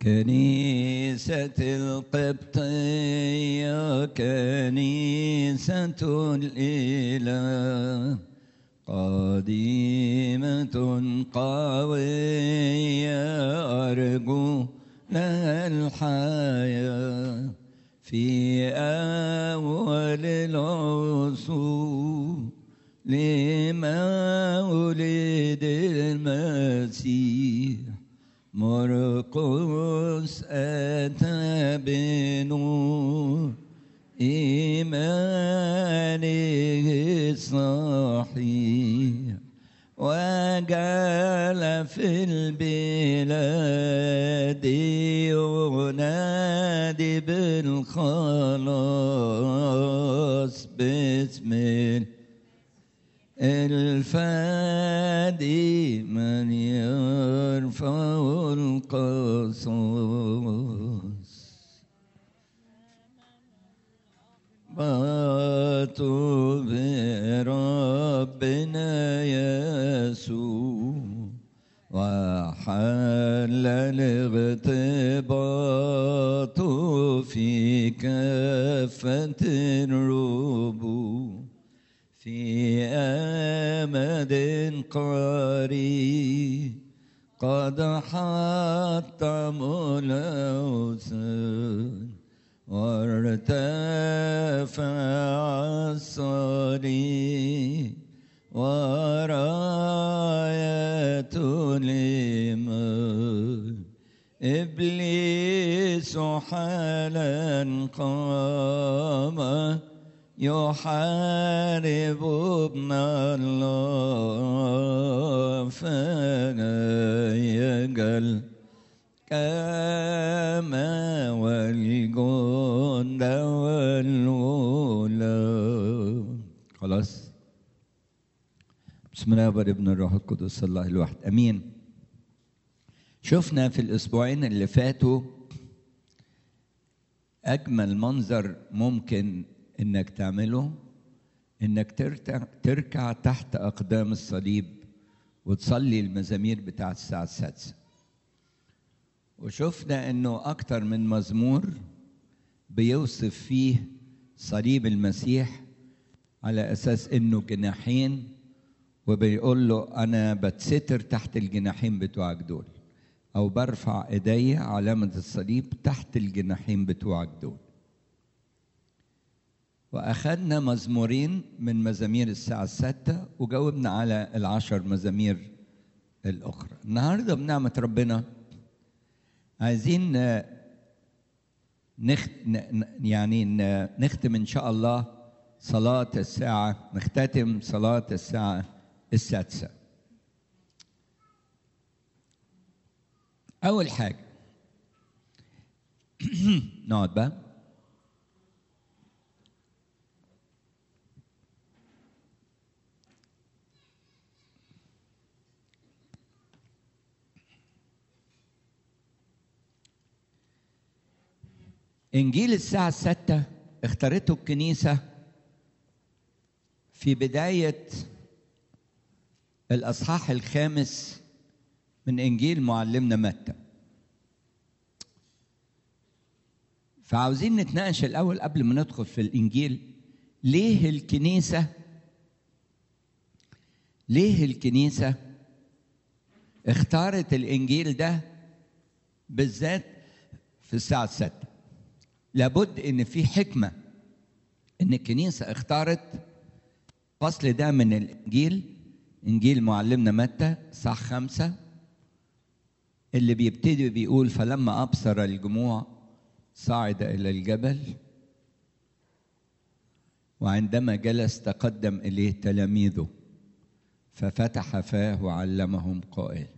كنيسة القبطية كنيسة الإله قديمة قوية أرجو لها الحياة في أول العصور لمولد المسيح مرقس أتى بنور إيمانه الصحيح وجعل في البلاد ينادي بالخلاص باسم الفادي من يرفع القصص باتوا بربنا يسوع وحل الاغتباط في كافة الربوع في أمد قريب قد حطم الأوثان وارتفع الصليب وراية الإيمان إبليس حالا قام يحارب ابن الله فيجل كما والجند والغلام خلاص بسم الله والابن الروح القدس الله الواحد امين شفنا في الاسبوعين اللي فاتوا اجمل منظر ممكن انك تعمله انك ترتع تركع تحت اقدام الصليب وتصلي المزامير بتاعت الساعه السادسه وشفنا انه اكتر من مزمور بيوصف فيه صليب المسيح على اساس انه جناحين وبيقول له انا بتستر تحت الجناحين بتوعك دول او برفع ايدي علامه الصليب تحت الجناحين بتوعك دول واخذنا مزمورين من مزامير الساعه السادسه وجاوبنا على العشر مزامير الاخرى النهارده بنعمه ربنا عايزين نخت يعني نختم ان شاء الله صلاه الساعه نختتم صلاه الساعه السادسه اول حاجه نقعد بقى إنجيل الساعة الستة اختارته الكنيسة في بداية الأصحاح الخامس من إنجيل معلمنا متى فعاوزين نتناقش الأول قبل ما ندخل في الإنجيل ليه الكنيسة ليه الكنيسة اختارت الإنجيل ده بالذات في الساعة الستة لابد ان في حكمه ان الكنيسه اختارت الفصل ده من الانجيل انجيل معلمنا متى صح خمسة اللي بيبتدي بيقول فلما ابصر الجموع صعد الى الجبل وعندما جلس تقدم اليه تلاميذه ففتح فاه وعلمهم قائل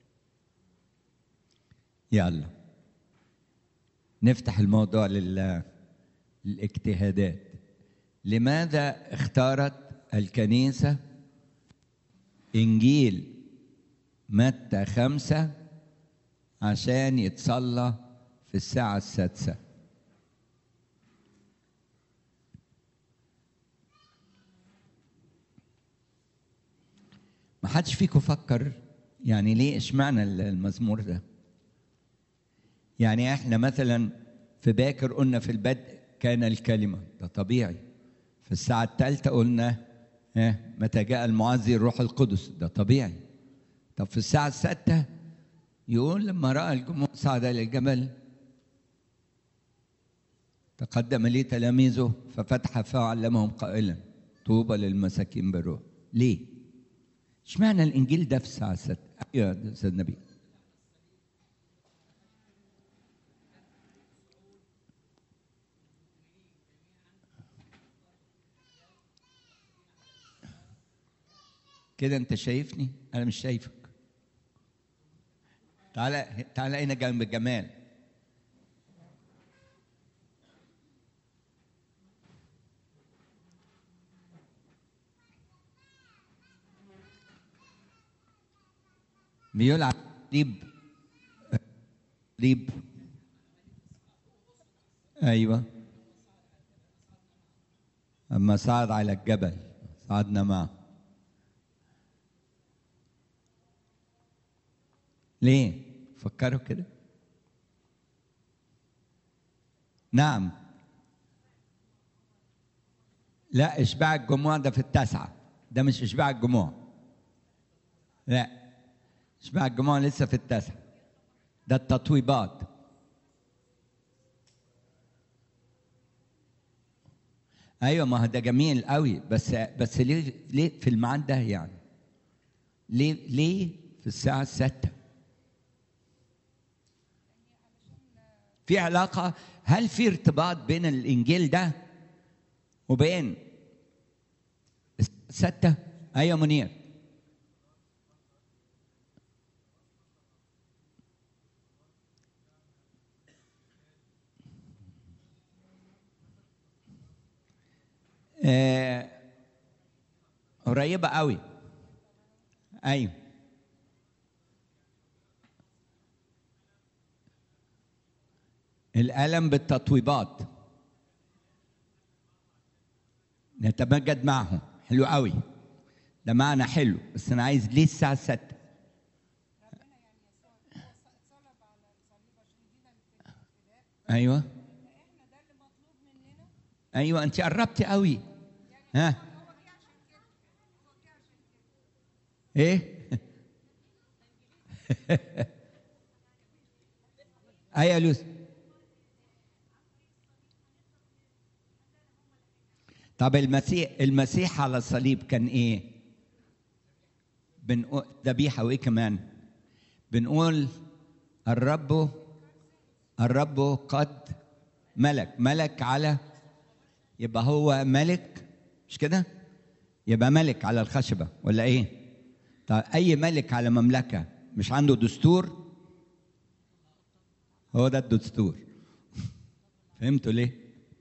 يلا نفتح الموضوع لل... للاجتهادات لماذا اختارت الكنيسة إنجيل متى خمسة عشان يتصلى في الساعة السادسة ما حدش فيكم فكر يعني ليه اشمعنى المزمور ده يعني احنا مثلا في باكر قلنا في البدء كان الكلمة ده طبيعي في الساعة الثالثة قلنا ها متى جاء المعزي الروح القدس ده طبيعي طب في الساعة السادسة يقول لما رأى الجموع صعد إلى الجبل تقدم لي تلاميذه ففتح فعلمهم قائلا طوبى للمساكين بالروح ليه؟ اشمعنى الانجيل ده في الساعه 6 ايوه يا استاذ نبيل كده انت شايفني انا مش شايفك تعالى تعالى هنا جنب جمال بيقول على صليب صليب ايوه اما صعد على الجبل صعدنا معه ليه فكروا كده نعم لا اشباع الجموع ده في التاسعه ده مش اشباع الجموع لا اشباع الجموع لسه في التاسعه ده التطويبات ايوه ما هو ده جميل قوي بس بس ليه ليه في الميعاد ده يعني ليه ليه في الساعه السادسه في علاقه هل في ارتباط بين الانجيل ده وبين الستة ايوه منير آه قريبة قوي أيوه الألم بالتطويبات نتمجد معه حلو قوي ده معنى حلو بس أنا عايز ليه الساعة 6 أيوه أيوه أنت قربتي قوي ها ايه ايوه لوس طب المسيح المسيح على الصليب كان ايه بنقول ذبيحه وايه كمان بنقول الرب الرب قد ملك ملك على يبقى هو ملك مش كده يبقى ملك على الخشبه ولا ايه طيب اي ملك على مملكه مش عنده دستور هو ده الدستور فهمتوا ليه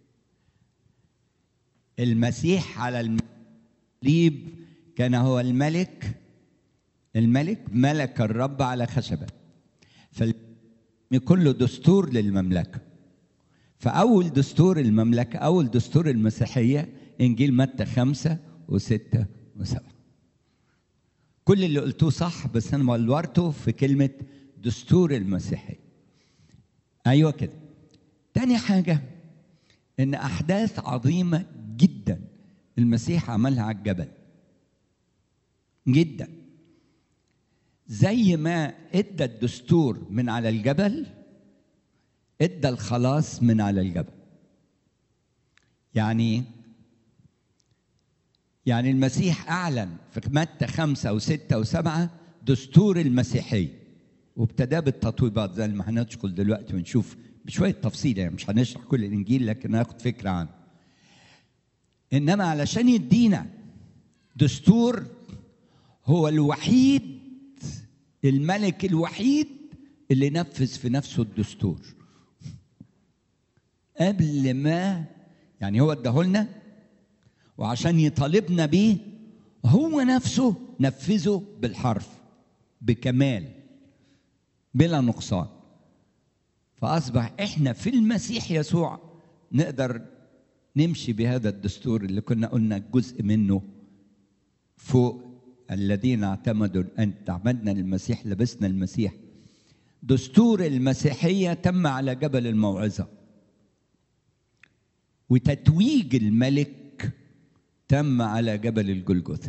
المسيح على الصليب كان هو الملك الملك ملك الرب على خشبه فكله دستور للمملكه فأول دستور المملكة أول دستور المسيحية إنجيل متى خمسة وستة وسبعة كل اللي قلتوه صح بس أنا بلورته في كلمة دستور المسيحية أيوة كده تاني حاجة إن أحداث عظيمة جدا المسيح عملها على الجبل جدا زي ما ادى الدستور من على الجبل ادى الخلاص من على الجبل يعني يعني المسيح اعلن في متى خمسه وسته وسبعه دستور المسيحيه وابتدى بالتطويبات زي ما هندخل دلوقتي ونشوف بشويه تفصيل يعني مش هنشرح كل الانجيل لكن هناخد فكره عنه انما علشان يدينا دستور هو الوحيد الملك الوحيد اللي نفذ في نفسه الدستور قبل ما يعني هو اداهولنا وعشان يطالبنا بيه هو نفسه نفذه بالحرف بكمال بلا نقصان فاصبح احنا في المسيح يسوع نقدر نمشي بهذا الدستور اللي كنا قلنا جزء منه فوق الذين اعتمدوا ان تعمدنا للمسيح لبسنا المسيح دستور المسيحيه تم على جبل الموعظه وتتويج الملك تم على جبل الجلجثه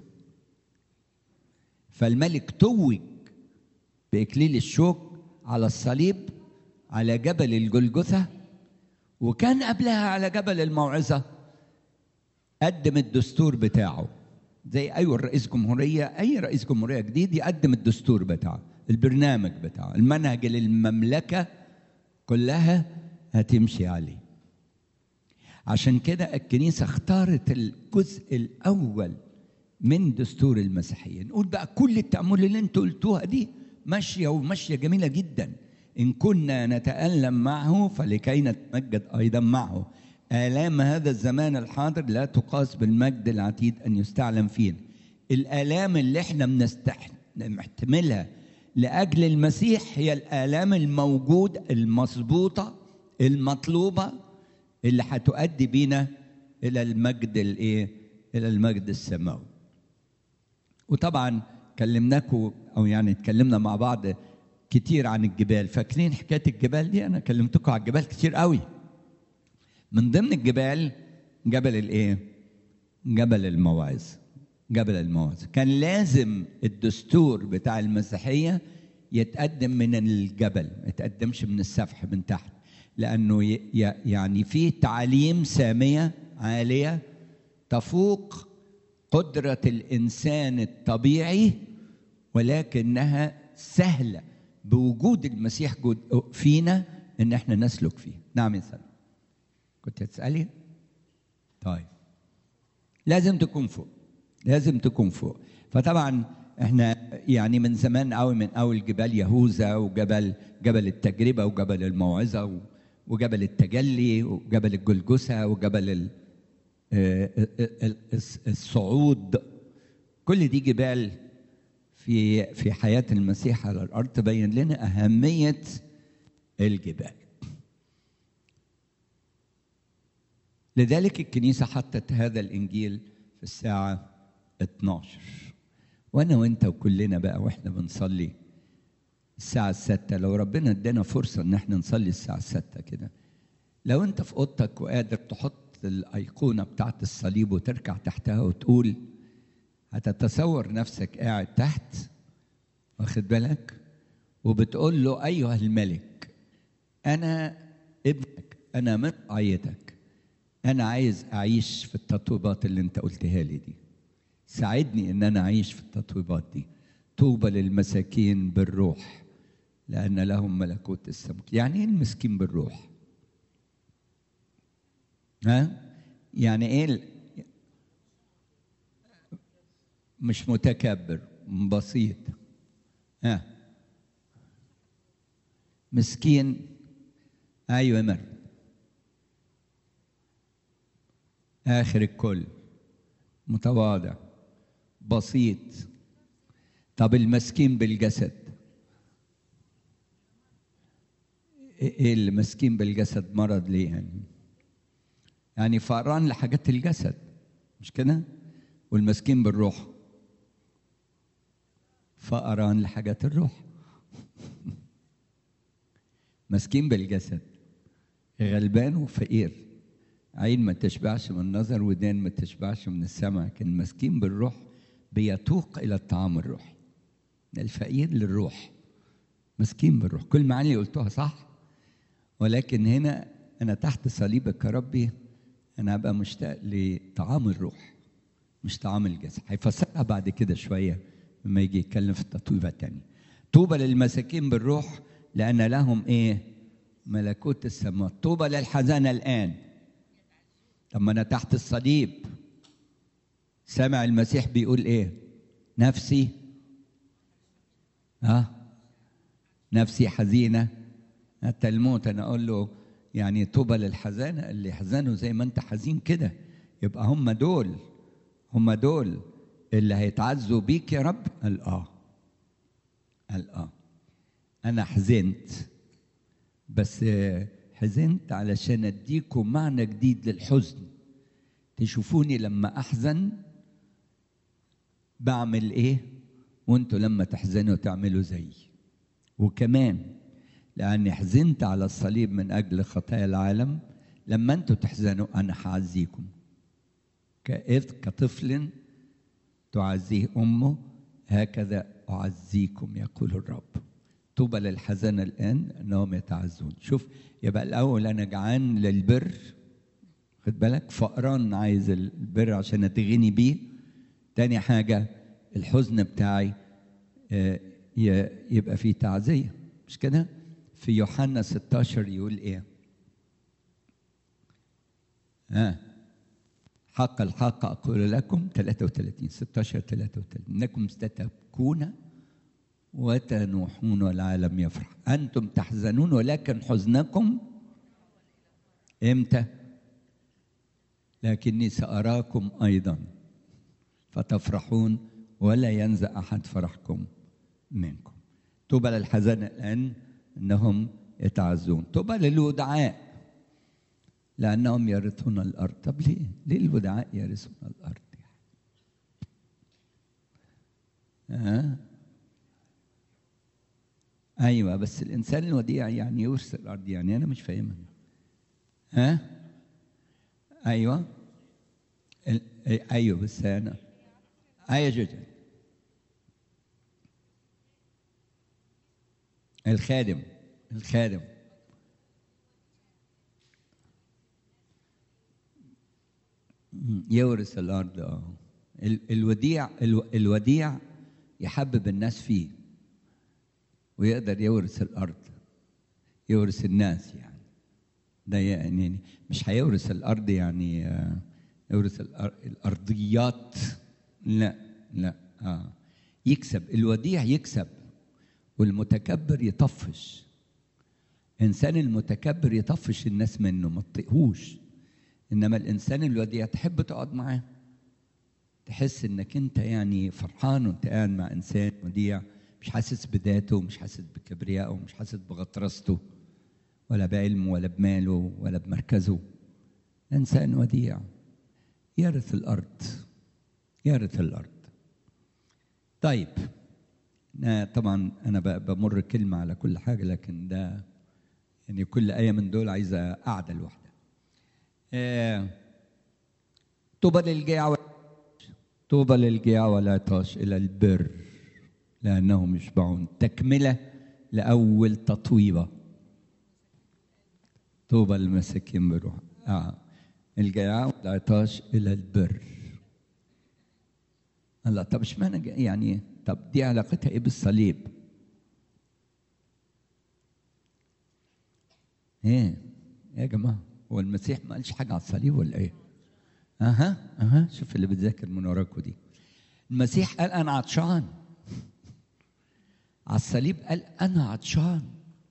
فالملك توج باكليل الشوك على الصليب على جبل الجلجثه وكان قبلها على جبل الموعظه قدم الدستور بتاعه زي اي رئيس جمهوريه اي رئيس جمهوريه جديد يقدم الدستور بتاعه البرنامج بتاعه المنهج اللي المملكه كلها هتمشي عليه عشان كده الكنيسه اختارت الجزء الاول من دستور المسيحيه نقول بقى كل التامل اللي انتوا قلتوها دي ماشيه وماشيه جميله جدا ان كنا نتالم معه فلكي نتمجد ايضا معه آلام هذا الزمان الحاضر لا تقاس بالمجد العتيد أن يستعلم فيه الآلام اللي احنا بنحتملها لأجل المسيح هي الآلام الموجود المظبوطة المطلوبة اللي هتؤدي بينا إلى المجد الإيه؟ إلى المجد السماوي. وطبعا كلمناكم أو يعني اتكلمنا مع بعض كتير عن الجبال، فاكرين حكاية الجبال دي؟ أنا كلمتكم على الجبال كتير قوي. من ضمن الجبال جبل الايه جبل المواعظ جبل المواعظ كان لازم الدستور بتاع المسيحيه يتقدم من الجبل ما يتقدمش من السفح من تحت لانه يعني فيه تعاليم ساميه عاليه تفوق قدره الانسان الطبيعي ولكنها سهله بوجود المسيح فينا ان احنا نسلك فيه نعم يا سلام كنت هتسألي؟ طيب لازم تكون فوق لازم تكون فوق فطبعا احنا يعني من زمان قوي من اول جبال يهوذا وجبل جبل التجربه وجبل الموعظه وجبل التجلي وجبل الجلجسه وجبل الصعود كل دي جبال في في حياه المسيح على الارض تبين لنا اهميه الجبال لذلك الكنيسة حطت هذا الإنجيل في الساعة 12 وأنا وأنت وكلنا بقى وإحنا بنصلي الساعة الستة لو ربنا ادانا فرصة إن إحنا نصلي الساعة الستة كده لو أنت في أوضتك وقادر تحط الأيقونة بتاعت الصليب وتركع تحتها وتقول هتتصور نفسك قاعد تحت واخد بالك وبتقول له أيها الملك أنا ابنك أنا من رعيتك أنا عايز أعيش في التطويبات اللي أنت قلتها لي دي ساعدني إن أنا أعيش في التطويبات دي طوبى للمساكين بالروح لأن لهم ملكوت السماوات يعني إيه المسكين بالروح؟ ها؟ يعني إيه ال... مش متكبر بسيط ها مسكين ايوه مر اخر الكل متواضع بسيط طب المسكين بالجسد ايه اللي مسكين بالجسد مرض ليه يعني يعني فقران لحاجات الجسد مش كده والمسكين بالروح فقران لحاجات الروح مسكين بالجسد غلبان وفقير عين ما تشبعش من النظر ودان ما تشبعش من السمع لكن مسكين بالروح بيتوق الى الطعام الروحي الفقير للروح مسكين بالروح كل المعاني اللي قلتوها صح ولكن هنا انا تحت صليبك يا ربي انا هبقى مشتاق لطعام الروح مش طعام الجسد هيفسرها بعد كده شويه لما يجي يتكلم في التطويبه الثانيه طوبى للمساكين بالروح لان لهم ايه ملكوت السماوات طوبى للحزانه الان لما انا تحت الصليب سامع المسيح بيقول ايه نفسي ها أه؟ نفسي حزينه حتى الموت انا اقول له يعني طوبى للحزانه اللي يحزنوا زي ما انت حزين كده يبقى هم دول هم دول اللي هيتعزوا بيك يا رب قال اه قال اه انا حزنت بس حزنت علشان اديكم معنى جديد للحزن تشوفوني لما احزن بعمل ايه وانتوا لما تحزنوا تعملوا زيي وكمان لاني حزنت على الصليب من اجل خطايا العالم لما انتوا تحزنوا انا هعزيكم كإذ كطفل تعزيه امه هكذا اعزيكم يقول الرب طوبى للحزن الان انهم يتعزون شوف يبقى الاول انا جعان للبر خد بالك فقران عايز البر عشان اتغني بيه تاني حاجه الحزن بتاعي آه، ي- يبقى فيه تعزيه مش كده في يوحنا 16 يقول ايه ها حق الحق أقول لكم 33 16 33 إنكم ستبكون وتنوحون والعالم يفرح أنتم تحزنون ولكن حزنكم إمتى؟ لكني سأراكم أيضا فتفرحون ولا ينزع أحد فرحكم منكم طوبى للحزن الآن إنهم يتعزون طوبى للودعاء لأنهم يرثون الأرض طب ليه؟ ليه الودعاء يرثون الأرض؟ ها؟ أيوة بس الإنسان الوديع يعني يورث الأرض يعني أنا مش فاهمها ها؟ أيوة ال- أيوة بس أنا أيوة جدا الخادم الخادم يورث الارض اه ال- الوديع الو- الوديع يحبب الناس فيه ويقدر يورث الارض يورث الناس يعني ده يعني مش هيورث الارض يعني آه، يورث الأر- الارضيات لا لا اه يكسب الوديع يكسب والمتكبر يطفش انسان المتكبر يطفش الناس منه ما تطيقهوش انما الانسان الوديع تحب تقعد معاه تحس انك انت يعني فرحان وانت قاعد مع انسان وديع مش حاسس بذاته مش حاسس بكبريائه مش حاسس بغطرسته ولا بعلمه ولا بماله ولا بمركزه انسان وديع يرث الارض يرث الارض طيب أنا طبعا انا ب- بمر كلمه على كل حاجه لكن ده يعني كل ايه من دول عايزه قعده لوحدها آه، طوبى للجياع وال- طوبى للجياع والعطاش الى البر لانهم يشبعون تكمله لاول تطويبه طوبى للمساكين بروح اه الجياع والعطاش الى البر الله طب اشمعنى ج- يعني طب دي علاقتها ايه بالصليب؟ ايه يا جماعه هو المسيح ما قالش حاجه على الصليب ولا ايه؟ اها اها شوف اللي بتذاكر من وراكوا دي المسيح قال انا عطشان على الصليب قال انا عطشان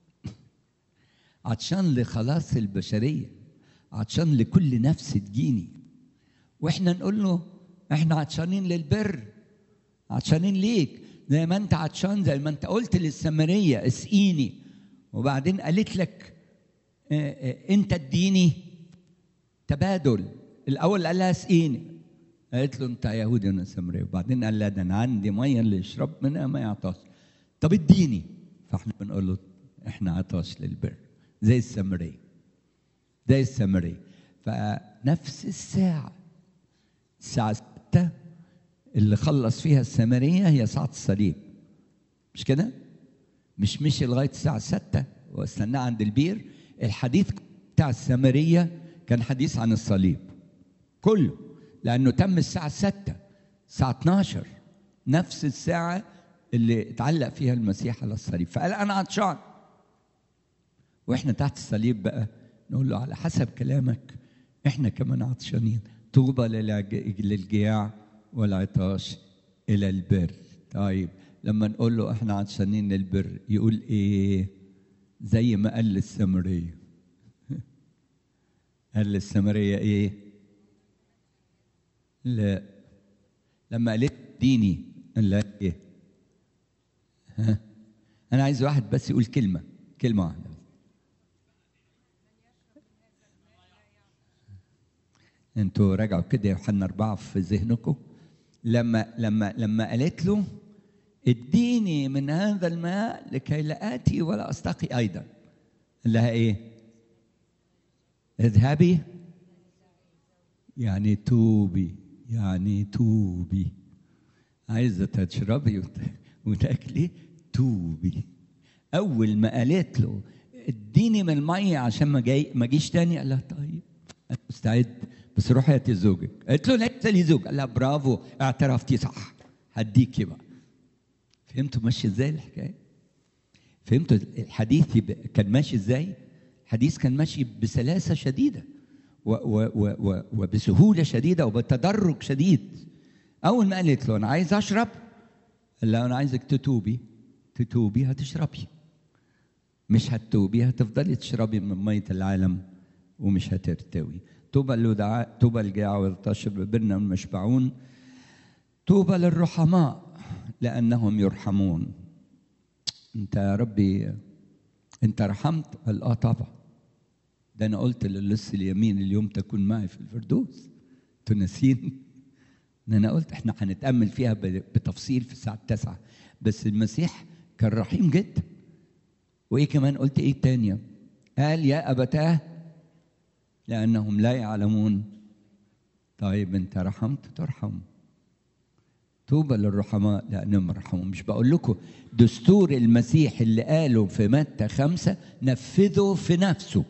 عطشان لخلاص البشريه عطشان لكل نفس تجيني واحنا نقول له احنا عطشانين للبر عطشانين ليك زي ما انت عطشان زي ما انت قلت للسامريه اسقيني وبعدين قالت لك اه، اه، انت اديني تبادل الاول قال لها اسقيني قالت له انت يهودي وانا سامريه وبعدين قال لها ده انا عندي ميه اللي يشرب منها ما يعطاش طب اديني فاحنا بنقول له احنا عطاش للبر زي السامريه زي السامريه فنفس الساعه الساعه 6 اللي خلص فيها السامريه هي ساعه الصليب مش كده؟ مش مشي لغايه الساعه 6 واستناه عند البير الحديث بتاع السامريه كان حديث عن الصليب كله لانه تم الساعه 6 الساعه 12 نفس الساعه اللي اتعلق فيها المسيح على الصليب فقال انا عطشان واحنا تحت الصليب بقى نقول له على حسب كلامك احنا كمان عطشانين طوبى للعج- للجياع والعطاش الى البر طيب لما نقول له احنا عطشانين للبر يقول ايه زي ما قال للسامريه قال للسامريه ايه لا لما قالت ديني قال لها ايه ها انا عايز واحد بس يقول كلمه كلمه واحده انتوا راجعوا كده يا يوحنا أربعة في ذهنكم لما لما لما قالت له اديني من هذا الماء لكي لا آتي ولا أستقي أيضا قال لها إيه اذهبي يعني توبي يعني توبي عايزة تشربي وت- وتاكلي توبي أول ما قالت له اديني من المية عشان ما جاي ما جيش تاني قال لها طيب أنا مستعد بس روحي هاتي زوجك قالت له ليس لي زوج قال لها برافو اعترفتي صح هديكي بقى فهمتوا ماشي ازاي الحكايه؟ فهمتوا الحديث يبقى كان ماشي ازاي؟ الحديث كان ماشي بسلاسه شديده و و و و وبسهوله شديده وبتدرج شديد اول ما قالت له انا عايز اشرب قال لها انا عايزك تتوبي تتوبي هتشربي مش هتتوبي هتفضلي تشربي من ميه العالم ومش هترتوي طوبى للدعاء طوبى الجاع والتشرب برنا المشبعون طوبى للرحماء لانهم يرحمون انت يا ربي انت رحمت قال اه طبعا ده انا قلت للص اليمين اليوم تكون معي في الفردوس انتوا ناسيين ان انا قلت احنا هنتامل فيها ب- بتفصيل في الساعه 9 بس المسيح كان رحيم جدا وايه كمان قلت ايه تانية قال يا ابتاه لانهم لا يعلمون طيب انت رحمت ترحم طوبى للرحماء لانهم يرحمون مش بقول لكم دستور المسيح اللي قاله في متى خمسة نفذه في نفسه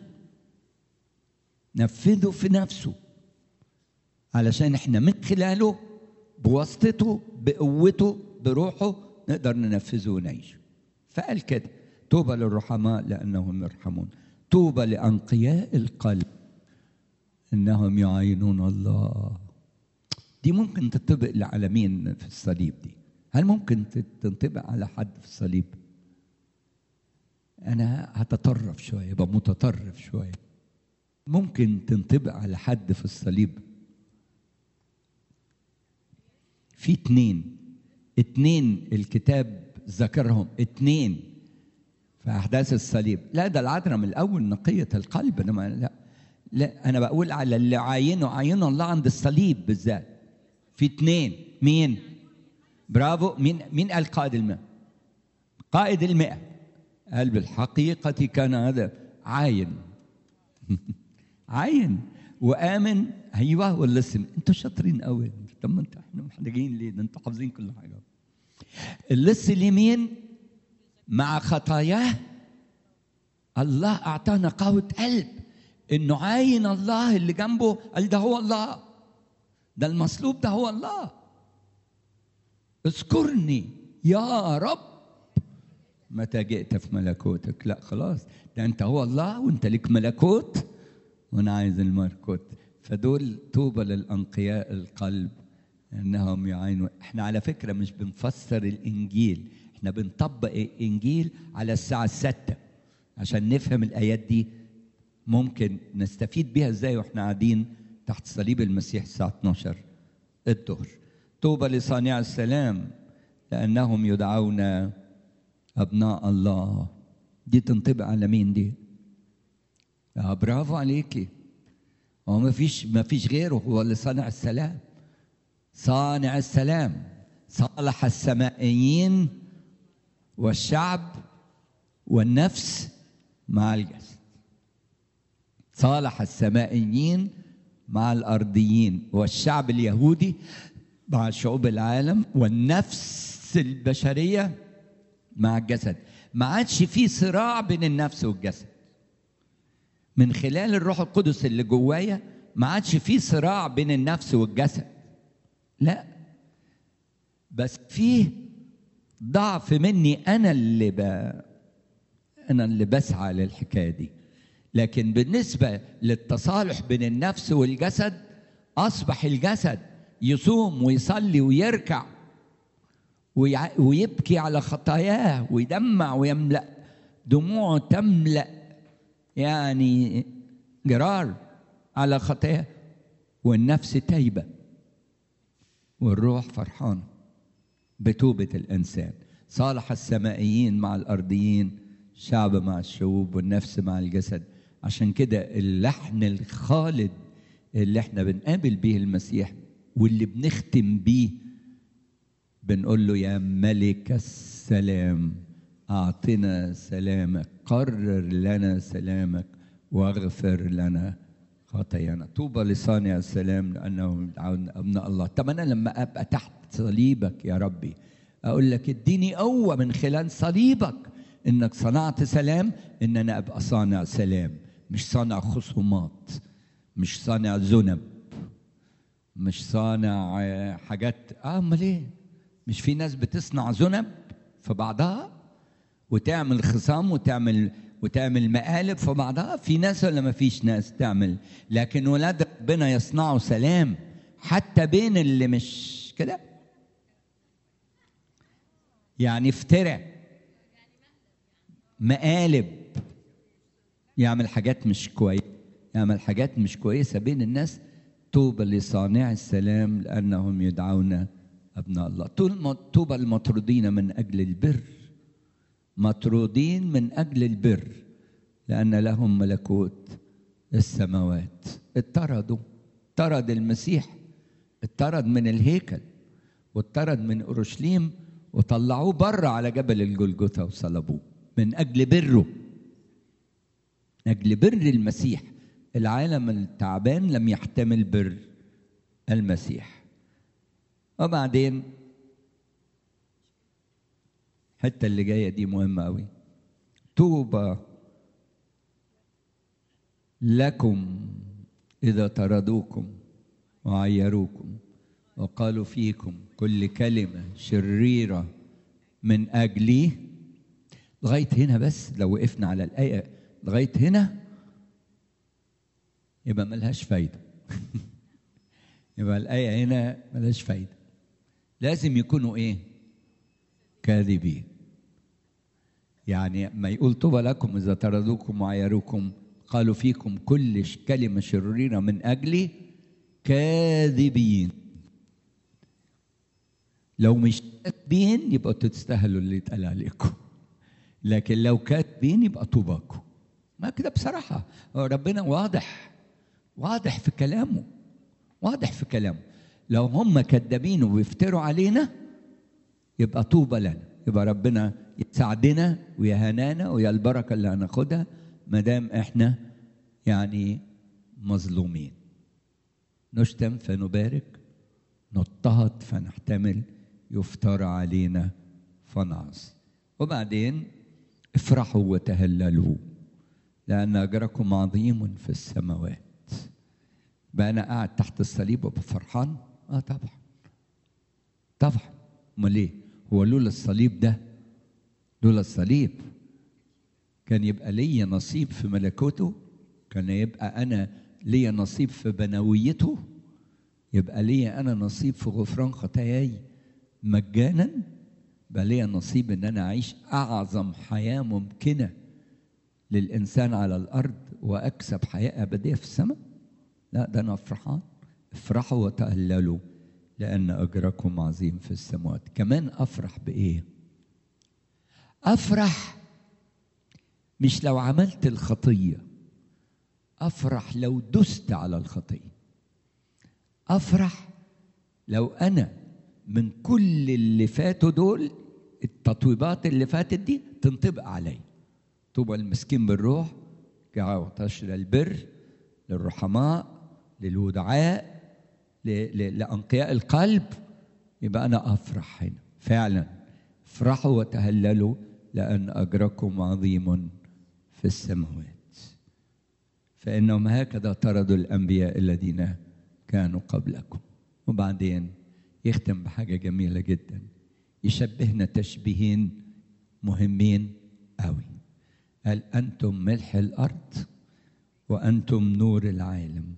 نفذه في نفسه علشان احنا من خلاله بواسطته بقوته بروحه نقدر ننفذه ونعيش فقال كده طوبى للرحماء لانهم يرحمون طوبى لانقياء القلب انهم يعينون الله دي ممكن تنطبق على مين في الصليب دي هل ممكن تنطبق على حد في الصليب انا هتطرف شويه يبقى متطرف شويه ممكن تنطبق على حد في الصليب في اتنين اتنين الكتاب ذكرهم اتنين في احداث الصليب لا ده العذراء من الاول نقيه القلب انا ما لا لا انا بقول على اللي عاينه عاينه الله عند الصليب بالذات في اتنين مين برافو مين مين قال قائد المئة قائد المئة قال بالحقيقة كان هذا عاين عاين وآمن أيوه ولا سمع أنتوا شاطرين قوي طب ما أنتوا إحنا محتاجين ليه ده أنتوا حافظين كل حاجة اللص اليمين مع خطاياه الله أعطانا قوة قلب إنه عاين الله اللي جنبه قال ده هو الله ده المصلوب ده هو الله اذكرني يا رب متى جئت في ملكوتك لا خلاص ده انت هو الله وانت لك ملكوت وانا عايز الملكوت فدول طوبى للانقياء القلب انهم يعينوا احنا على فكره مش بنفسر الانجيل احنا بنطبق الانجيل على الساعه الستة عشان نفهم الايات دي ممكن نستفيد بيها ازاي واحنا قاعدين تحت صليب المسيح الساعه 12 الظهر طوبى لصانع السلام لانهم يدعون ابناء الله دي تنطبق على مين دي آه برافو عليكي هو ما فيش ما فيش غيره هو اللي صانع السلام صانع السلام صالح السمائيين والشعب والنفس مع الجسد صالح السمائيين مع الارضيين والشعب اليهودي مع شعوب العالم والنفس البشريه مع الجسد ما عادش في صراع بين النفس والجسد من خلال الروح القدس اللي جوايا ما عادش في صراع بين النفس والجسد لا بس فيه ضعف مني انا اللي ب... انا اللي بسعى للحكايه دي لكن بالنسبه للتصالح بين النفس والجسد اصبح الجسد يصوم ويصلي ويركع ويع... ويبكي على خطاياه ويدمع ويملا دموعه تملا يعني جرار على خطاياه والنفس تايبه والروح فرحان بتوبه الانسان صالح السمائيين مع الارضيين الشعب مع الشعوب والنفس مع الجسد عشان كده اللحن الخالد اللي احنا بنقابل بيه المسيح واللي بنختم بيه بنقول له يا ملك السلام اعطنا سلامك قرر لنا سلامك واغفر لنا خطايانا طوبى لصانع السلام لانهم يدعون ابناء الله طب انا لما ابقى تحت صليبك يا ربي اقول لك اديني قوه من خلال صليبك انك صنعت سلام ان انا ابقى صانع سلام مش صانع خصومات مش صانع ذنب مش صانع آه، حاجات اه امال ايه مش في ناس بتصنع ذنب في بعضها وتعمل خصام وتعمل وتعمل مقالب في بعضها في ناس ولا ما فيش ناس تعمل لكن ولاد ربنا يصنعوا سلام حتى بين اللي مش كده يعني افترى مقالب يعمل حاجات مش كويسه يعمل حاجات مش كويسه بين الناس طوبى لصانع السلام لانهم يدعون ابناء الله طول- طوبى المطرودين من اجل البر مطرودين من اجل البر لان لهم ملكوت السماوات اطردوا طرد المسيح اطرد من الهيكل واطرد من اورشليم وطلعوه بره على جبل الجلجثه وصلبوه من اجل بره من اجل بر المسيح العالم التعبان لم يحتمل بر المسيح وبعدين الحته اللي جايه دي مهمه قوي طوبى لكم اذا طردوكم وعيروكم وقالوا فيكم كل كلمه شريره من اجلي لغايه هنا بس لو وقفنا على الايه لغايه هنا يبقى ملهاش فايده يبقى الايه هنا ملهاش فايده لازم يكونوا ايه كاذبين يعني ما يقول طوبى لكم اذا طردوكم وعيروكم قالوا فيكم كل ش- كلمه شريره من اجلي كاذبين لو مش كاتبين يبقى تستاهلوا اللي يتقال عليكم لكن لو كاتبين يبقى طوباكم ما كده بصراحه هو ربنا واضح واضح في كلامه واضح في كلامه لو هم كذابين وبيفتروا علينا يبقى طوبى لنا يبقى ربنا يساعدنا ويهنانا ويا البركه اللي هناخدها ما دام احنا يعني مظلومين نشتم فنبارك نضطهد فنحتمل يفترى علينا فنعص وبعدين افرحوا وتهللوا لأن أجركم عظيم في السماوات بقى أنا قاعد تحت الصليب وأبقى فرحان؟ آه طبعا طبعا أمال إيه؟ هو لولا الصليب ده لولا الصليب كان يبقى ليا نصيب في ملكوته كان يبقى أنا ليا نصيب في بنويته يبقى ليا أنا نصيب في غفران خطاياي مجانا بقى ليا نصيب إن أنا أعيش أعظم حياة ممكنة للإنسان على الأرض وأكسب حياة أبدية في السماء لا ده أنا فرحان افرحوا وتهللوا لأن أجركم عظيم في السماوات كمان أفرح بإيه أفرح مش لو عملت الخطية أفرح لو دست على الخطية أفرح لو أنا من كل اللي فاتوا دول التطويبات اللي فاتت دي تنطبق علي طوبى المسكين بالروح كعطش للبر للرحماء للودعاء ل- ل- لأنقياء القلب يبقى أنا أفرح هنا فعلا افرحوا وتهللوا لأن أجركم عظيم في السماوات فإنهم هكذا طردوا الأنبياء الذين كانوا قبلكم وبعدين يختم بحاجة جميلة جدا يشبهنا تشبيهين مهمين قوي قال أنتم ملح الأرض وأنتم نور العالم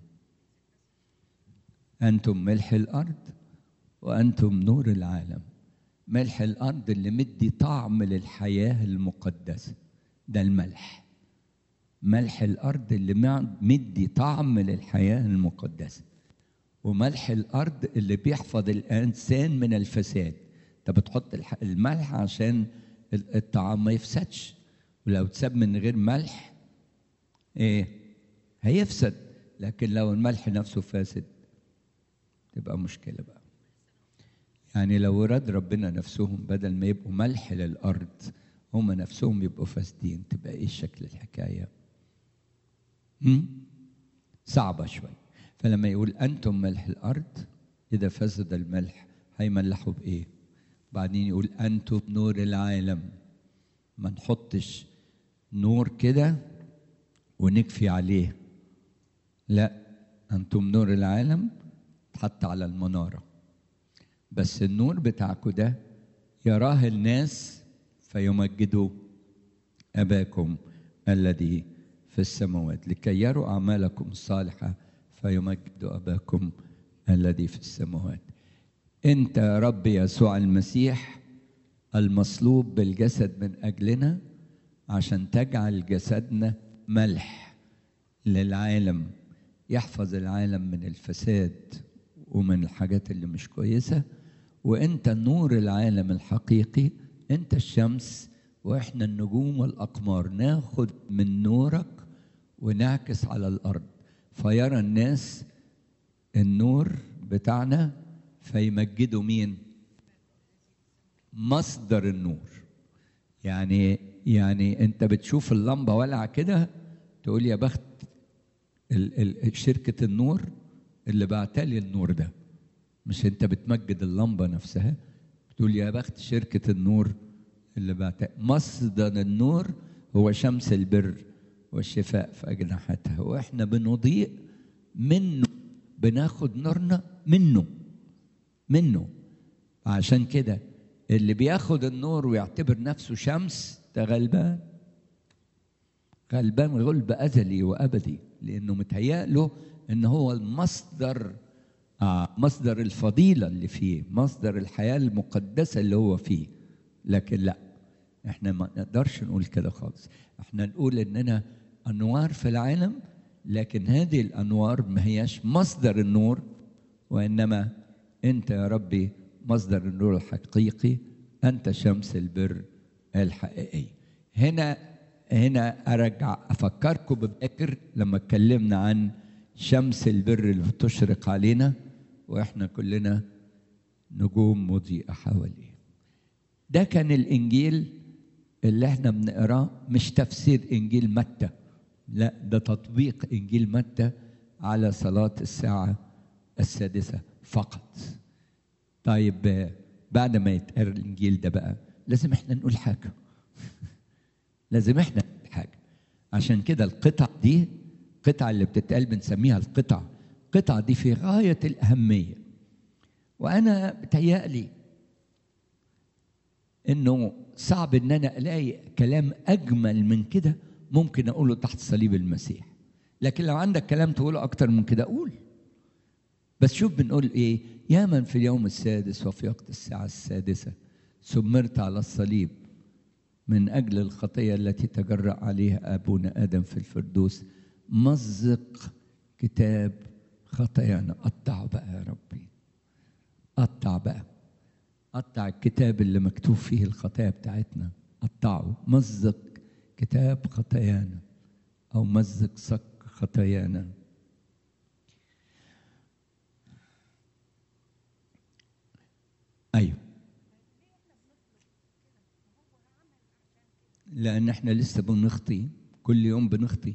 أنتم ملح الأرض وأنتم نور العالم ملح الأرض اللي مدي طعم للحياة المقدسة ده الملح ملح الأرض اللي مع- مدي طعم للحياة المقدسة وملح الأرض اللي بيحفظ الإنسان من الفساد أنت بتحط الح- الملح عشان ال- الطعام ما يفسدش ولو اتساب من غير ملح ايه هيفسد لكن لو الملح نفسه فاسد تبقى مشكلة بقى يعني لو وراد ربنا نفسهم بدل ما يبقوا ملح للأرض هم نفسهم يبقوا فاسدين تبقى إيه شكل الحكاية هم؟ صعبة شوي فلما يقول أنتم ملح الأرض إذا فسد الملح هيملحوا بإيه بعدين يقول أنتم نور العالم ما نحطش نور كده ونكفي عليه لا أنتم نور العالم تحط على المنارة بس النور بتاعكم ده يراه الناس فيمجدوا أباكم الذي في السماوات لكي يروا أعمالكم الصالحة فيمجدوا أباكم الذي في السماوات أنت يا رب يسوع المسيح المصلوب بالجسد من أجلنا عشان تجعل جسدنا ملح للعالم يحفظ العالم من الفساد ومن الحاجات اللي مش كويسة وانت نور العالم الحقيقي انت الشمس واحنا النجوم والاقمار ناخد من نورك ونعكس على الارض فيرى الناس النور بتاعنا فيمجدوا مين مصدر النور يعني يعني انت بتشوف اللمبه والعه كده تقول يا بخت ال ال شركه النور اللي بعتلي النور ده مش انت بتمجد اللمبه نفسها بتقول يا بخت شركه النور اللي بعتلي مصدر النور هو شمس البر والشفاء في اجنحتها واحنا بنضيء منه بناخد نورنا منه منه عشان كده اللي بياخد النور ويعتبر نفسه شمس ده غلبان غلبان غلب أزلي وأبدي لأنه متهيأ له إن هو المصدر آه مصدر الفضيلة اللي فيه مصدر الحياة المقدسة اللي هو فيه لكن لا احنا ما نقدرش نقول كده خالص احنا نقول اننا انوار في العالم لكن هذه الانوار ما هياش مصدر النور وانما انت يا ربي مصدر النور الحقيقي انت شمس البر الحقيقي هنا هنا ارجع افكركم ببكر لما اتكلمنا عن شمس البر اللي بتشرق علينا واحنا كلنا نجوم مضيئه حواليه ده كان الانجيل اللي احنا بنقراه مش تفسير انجيل متى لا ده تطبيق انجيل متى على صلاه الساعه السادسه فقط طيب بعد ما يتقرا الانجيل ده بقى لازم احنا نقول حاجه لازم احنا نقول حاجه عشان كده القطع دي القطع اللي بتتقال بنسميها القطع القطع دي في غايه الاهميه وانا بتهيألي انه صعب ان انا الاقي كلام اجمل من كده ممكن اقوله تحت صليب المسيح لكن لو عندك كلام تقوله اكتر من كده قول بس شوف بنقول ايه يا من في اليوم السادس وفي وقت الساعة السادسة سمرت على الصليب من أجل الخطية التي تجرأ عليها أبونا آدم في الفردوس مزق كتاب خطايانا قطعه بقى يا ربي قطع بقى قطع الكتاب اللي مكتوب فيه الخطايا بتاعتنا قطعه مزق كتاب خطايانا أو مزق صك خطايانا ايوه لان احنا لسه بنخطي كل يوم بنخطي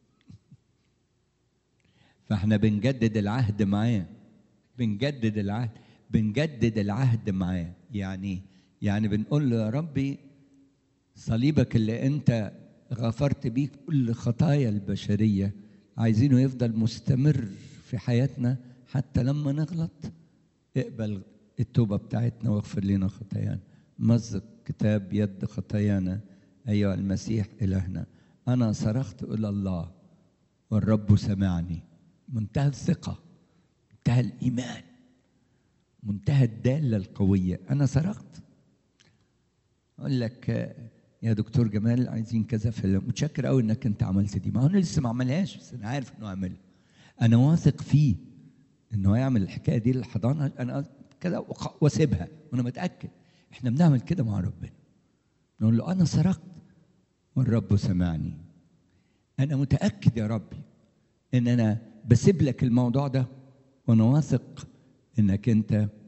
فاحنا بنجدد العهد معاه بنجدد العهد بنجدد العهد معاه يعني يعني بنقول له يا ربي صليبك اللي انت غفرت بيه كل خطايا البشريه عايزينه يفضل مستمر في حياتنا حتى لما نغلط اقبل التوبة بتاعتنا واغفر لنا خطايانا مزق كتاب يد خطايانا أيها المسيح إلهنا أنا صرخت إلى الله والرب سمعني منتهى الثقة منتهى الإيمان منتهى الدالة القوية أنا صرخت أقول لك يا دكتور جمال عايزين كذا فيلم متشكر قوي انك انت عملت دي ما هو انا لسه ما عملهاش بس انا عارف انه عملها انا واثق فيه انه هيعمل الحكايه دي للحضانه انا كده واسيبها وانا متاكد احنا بنعمل كده مع ربنا نقول له انا سرقت والرب سمعني انا متاكد يا ربي ان انا بسيب لك الموضوع ده وانا واثق انك انت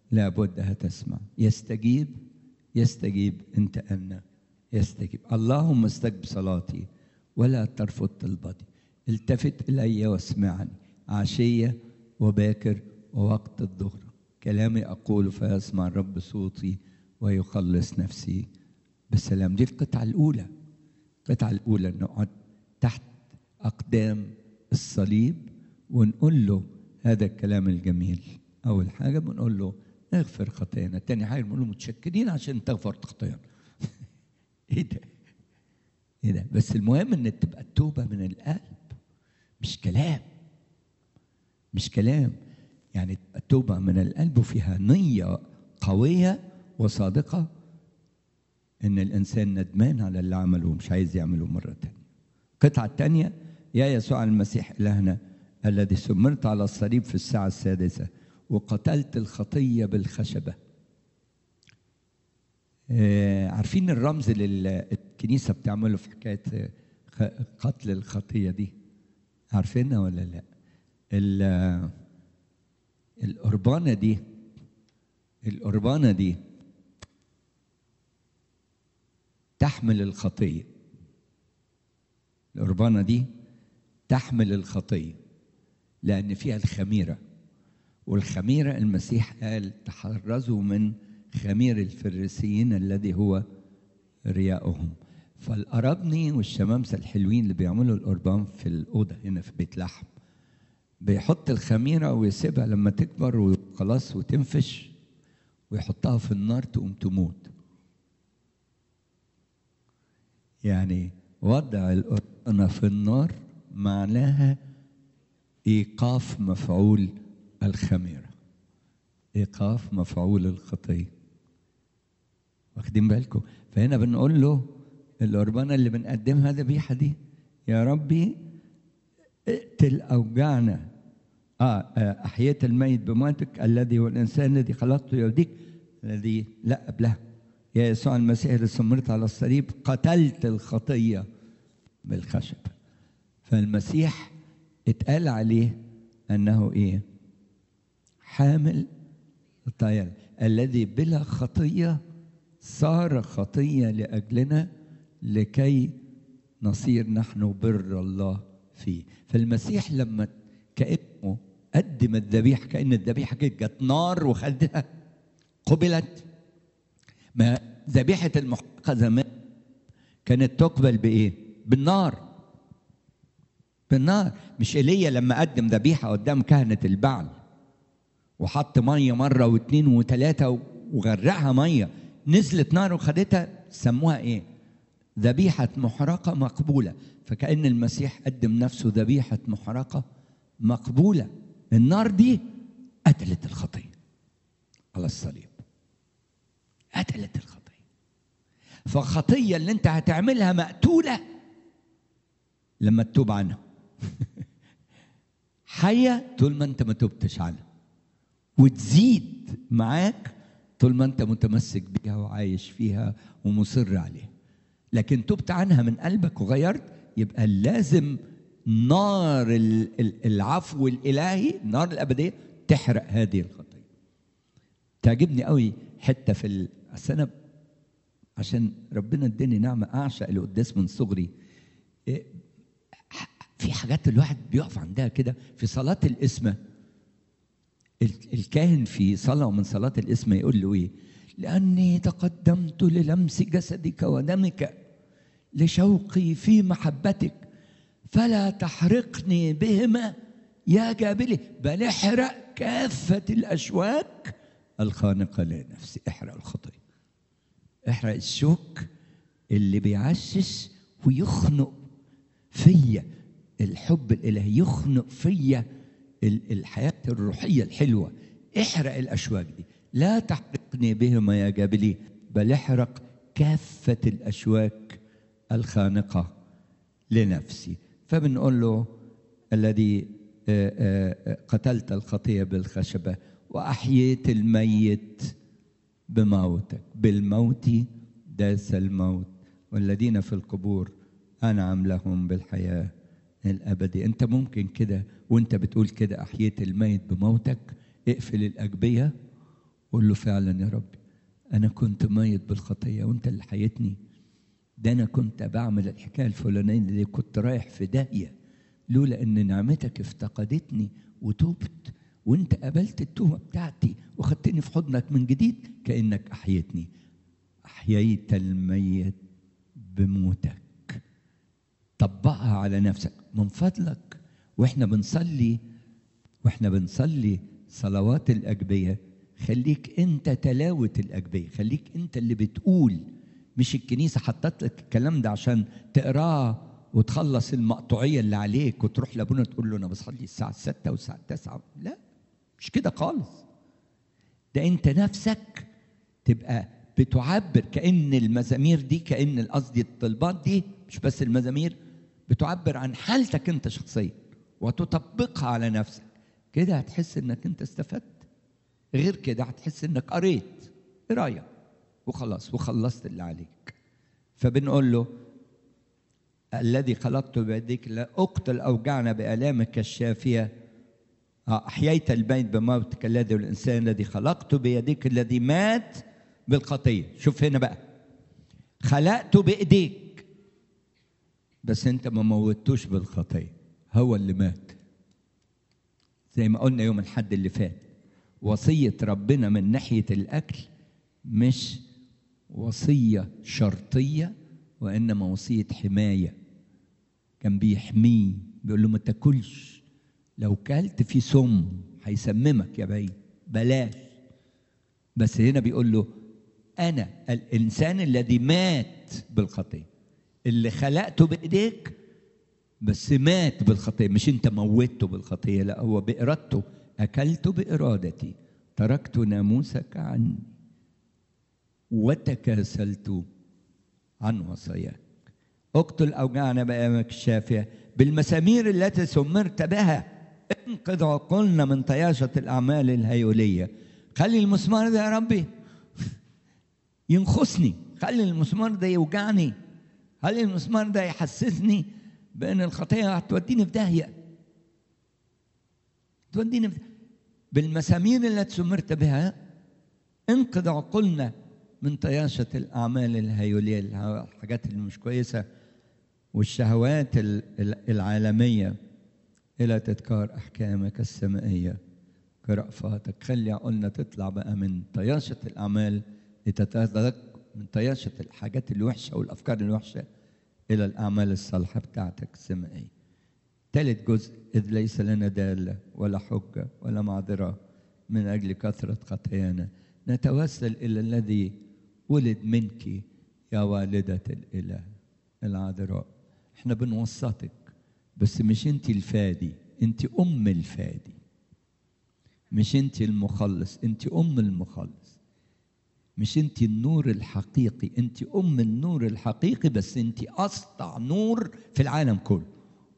لابد هتسمع يستجيب يستجيب انت انا يستجيب اللهم استجب صلاتي ولا ترفض طلبتي التفت الي واسمعني عشيه وباكر ووقت الظهر كلامي اقول فيسمع الرب صوتي ويخلص نفسي بسلام دي القطعه الاولى القطعه الاولى نقعد تحت اقدام الصليب ونقول له هذا الكلام الجميل اول حاجه بنقول له اغفر خطايانا تاني حاجه بنقول له متشكرين عشان تغفر خطايانا ايه ده ايه ده بس المهم ان تبقى التوبه من القلب مش كلام مش كلام يعني التوبه من القلب وفيها نيه قويه وصادقه ان الانسان ندمان على اللي عمله ومش عايز يعمله مره تانية القطعه الثانيه يا يسوع المسيح الهنا الذي سمرت على الصليب في الساعه السادسه وقتلت الخطيه بالخشبه آه عارفين الرمز اللي الكنيسه بتعمله في حكايه قتل الخطيه دي عارفينها ولا لا القربانه دي القربانه دي تحمل الخطيه القربانه دي تحمل الخطيه لان فيها الخميره والخميره المسيح قال تحرزوا من خمير الفريسيين الذي هو رياؤهم فالأرابني والشمامسة الحلوين اللي بيعملوا القربان في الأوضة هنا في بيت لحم بيحط الخميرة ويسيبها لما تكبر وخلاص وتنفش ويحطها في النار تقوم تموت يعني وضع القربانة في النار معناها إيقاف مفعول الخميرة إيقاف مفعول الخطية واخدين بالكم فهنا بنقول له القربانة اللي بنقدمها ذبيحة دي يا ربي اقتل أوجعنا آه, آه أحييت الميت بموتك الذي هو الإنسان الذي خلقته يوديك الذي لا قبلها يا يسوع المسيح اللي سمرت على الصليب قتلت الخطية بالخشب فالمسيح اتقال عليه أنه إيه حامل الطيال الذي بلا خطية صار خطية لأجلنا لكي نصير نحن بر الله فيه فالمسيح لما كأنه قدم الذبيحة كأن الذبيحة جت نار وخدها قبلت ما ذبيحة المحرقة زمان كانت تقبل بإيه؟ بالنار بالنار مش ايليا لما قدم ذبيحة قدام كهنة البعل وحط مية مرة واثنين وثلاثة وغرقها مية نزلت نار وخدتها سموها ايه؟ ذبيحة محرقة مقبولة فكأن المسيح قدم نفسه ذبيحة محرقة مقبولة النار دي قتلت الخطية على الصليب قتلت الخطية فالخطية اللي انت هتعملها مقتولة لما تتوب عنها حية طول ما انت ما تبتش عنها وتزيد معاك طول ما انت متمسك بيها وعايش فيها ومصر عليها لكن تبت عنها من قلبك وغيرت يبقى لازم نار العفو الالهي نار الابديه تحرق هذه الخطيه تعجبني قوي حته في ال... انا عشان ربنا اداني نعمه اعشق القداس من صغري في حاجات الواحد بيقف عندها كده في صلاه الاسمه الكاهن في صلاه من صلاه الاسمه يقول له ايه لاني تقدمت للمس جسدك ودمك لشوقي في محبتك فلا تحرقني بهما يا جابلي بل احرق كافة الأشواك الخانقة لنفسي احرق الخطية احرق الشوك اللي بيعشش ويخنق فيا الحب الإلهي يخنق فيا الحياة الروحية الحلوة احرق الأشواك دي لا تحرقني بهما يا جابلي بل احرق كافة الأشواك الخانقة لنفسي فبنقول له الذي قتلت الخطية بالخشبة وأحييت الميت بموتك بالموت داس الموت والذين في القبور أنعم لهم بالحياة الأبدية أنت ممكن كده وأنت بتقول كده أحييت الميت بموتك اقفل الأجبية قول له فعلا يا ربي انا كنت ميت بالخطيه وانت اللي حيتني ده انا كنت بعمل الحكايه الفلانيه دي كنت رايح في داهيه لولا ان نعمتك افتقدتني وتوبت وانت قبلت التوبه بتاعتي وخدتني في حضنك من جديد كانك احيتني احييت الميت بموتك طبقها على نفسك من فضلك واحنا بنصلي واحنا بنصلي صلوات الاجبيه خليك انت تلاوه الاجبيه خليك انت اللي بتقول مش الكنيسه حطت لك الكلام ده عشان تقراه وتخلص المقطوعيه اللي عليك وتروح لابونا تقول له انا بصلي الساعه 6 والساعه 9 لا مش كده خالص ده انت نفسك تبقى بتعبر كان المزامير دي كان قصدي الطلبات دي مش بس المزامير بتعبر عن حالتك انت شخصيا وتطبقها على نفسك كده هتحس انك انت استفدت غير كده هتحس انك قريت قرايه وخلاص وخلصت اللي عليك فبنقول له الذي خلقت بيديك لا اقتل اوجعنا بالامك الشافيه احييت الميت بموتك الذي والانسان الذي خلقته بيديك الذي مات بالخطيه شوف هنا بقى خلقته بايديك بس انت ما موتوش بالخطيه هو اللي مات زي ما قلنا يوم الحد اللي فات وصيه ربنا من ناحيه الاكل مش وصيه شرطيه وانما وصيه حمايه كان بيحميه بيقول له ما تاكلش لو كلت في سم هيسممك يا بعيد بلاش بس هنا بيقول له انا الانسان الذي مات بالخطيه اللي خلقته بايديك بس مات بالخطيه مش انت موتته بالخطيه لا هو بارادته اكلت بارادتي تركت ناموسك عني وتكاسلت عن وصاياك اقتل اوجعنا بايامك الشافيه بالمسامير التي سمرت بها انقذ عقولنا من طياشه الاعمال الهيوليه خلي المسمار ده يا ربي ينخسني خلي المسمار ده يوجعني خلي المسمار ده يحسسني بان الخطيه هتوديني في داهيه توديني في بالمسامير التي سمرت بها انقذ عقولنا من طياشة الأعمال الهيولية الحاجات اللي مش كويسة والشهوات العالمية إلى تذكار أحكامك السمائية كرأفاتك خلي عقولنا تطلع بقى من طياشة الأعمال لتتذكر من طياشة الحاجات الوحشة والأفكار الوحشة إلى الأعمال الصالحة بتاعتك السمائية ثالث جزء إذ ليس لنا دالة ولا حجة ولا معذرة من أجل كثرة خطايانا نتوسل إلى الذي ولد منك يا والدة الإله العذراء احنا بنوسطك بس مش انت الفادي انت ام الفادي مش انت المخلص انت ام المخلص مش انت النور الحقيقي انت ام النور الحقيقي بس انت اسطع نور في العالم كله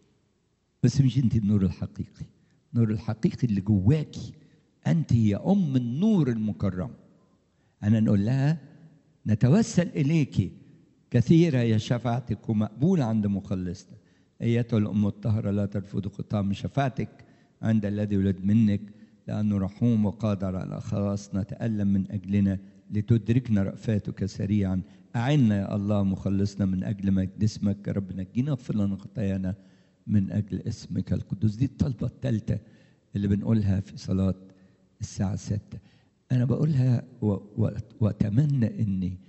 بس مش انت النور الحقيقي النور الحقيقي اللي جواكي انت هي ام النور المكرم انا نقول لها نتوسل اليك كثيرة يا شفاعتك ومقبولة عند مخلصنا أيتها الأم الطاهرة لا ترفض خطام شفاعتك عند الذي ولد منك لأنه رحوم وقادر على خلاص نتألم من أجلنا لتدركنا رأفاتك سريعا أعنا يا الله مخلصنا من أجل مجد اسمك يا رب نجينا اغفر لنا خطايانا من أجل اسمك القدوس دي الطلبة الثالثة اللي بنقولها في صلاة الساعة ستة أنا بقولها وأتمنى إني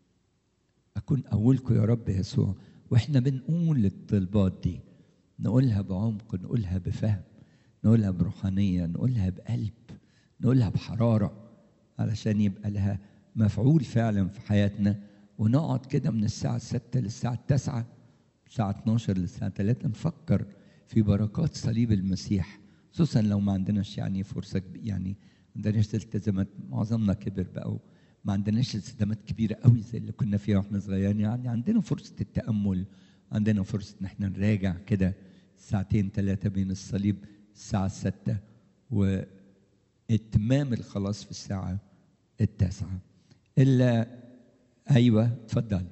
أكون أولكم يا رب يسوع وإحنا بنقول الطلبات دي نقولها بعمق نقولها بفهم نقولها بروحانية نقولها بقلب نقولها بحرارة علشان يبقى لها مفعول فعلا في حياتنا ونقعد كده من الساعة 6 للساعة 9 الساعة 12 للساعة 3 نفكر في بركات صليب المسيح خصوصا لو ما عندناش يعني فرصة يعني ما عندناش التزامات معظمنا كبر بقى ما عندناش التزامات كبيرة قوي زي اللي كنا فيها واحنا صغيرين يعني عندنا فرصة التأمل عندنا فرصة ان احنا نراجع كده ساعتين ثلاثة بين الصليب الساعة ستة وإتمام الخلاص في الساعة التاسعة إلا أيوة اتفضل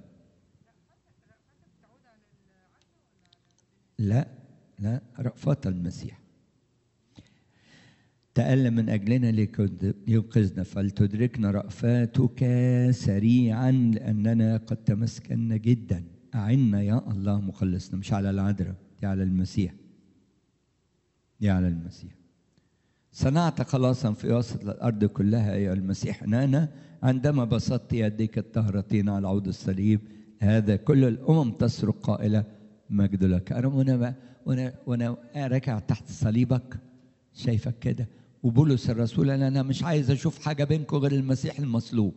لا لا رأفات المسيح تألم من أجلنا ليكد- لينقذنا فلتدركنا رأفاتك سريعا لأننا قد تمسكنا جدا أعنا يا الله مخلصنا مش على العذراء دي على المسيح دي على المسيح صنعت خلاصا في وسط الأرض كلها أيها المسيح أنا عندما بسطت يديك الطهرتين على عود الصليب هذا كل الأمم تصرخ قائلة مجد لك أنا وأنا وأنا وأنا راكع تحت صليبك شايفك كده وبولس الرسول أنا أنا مش عايز أشوف حاجة بينكم غير المسيح المصلوب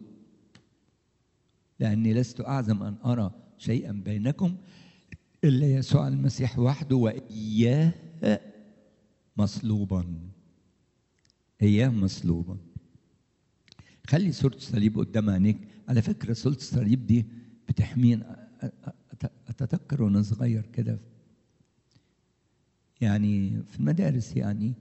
لأني لست أعزم أن أرى شيئا بينكم إلا يسوع المسيح وحده وإياه مصلوبا إياه مصلوبا خلي صورة الصليب قدام عينيك على فكرة صورة الصليب دي بتحميني أ- أ- أت- أتذكر وأنا صغير كده يعني في المدارس يعني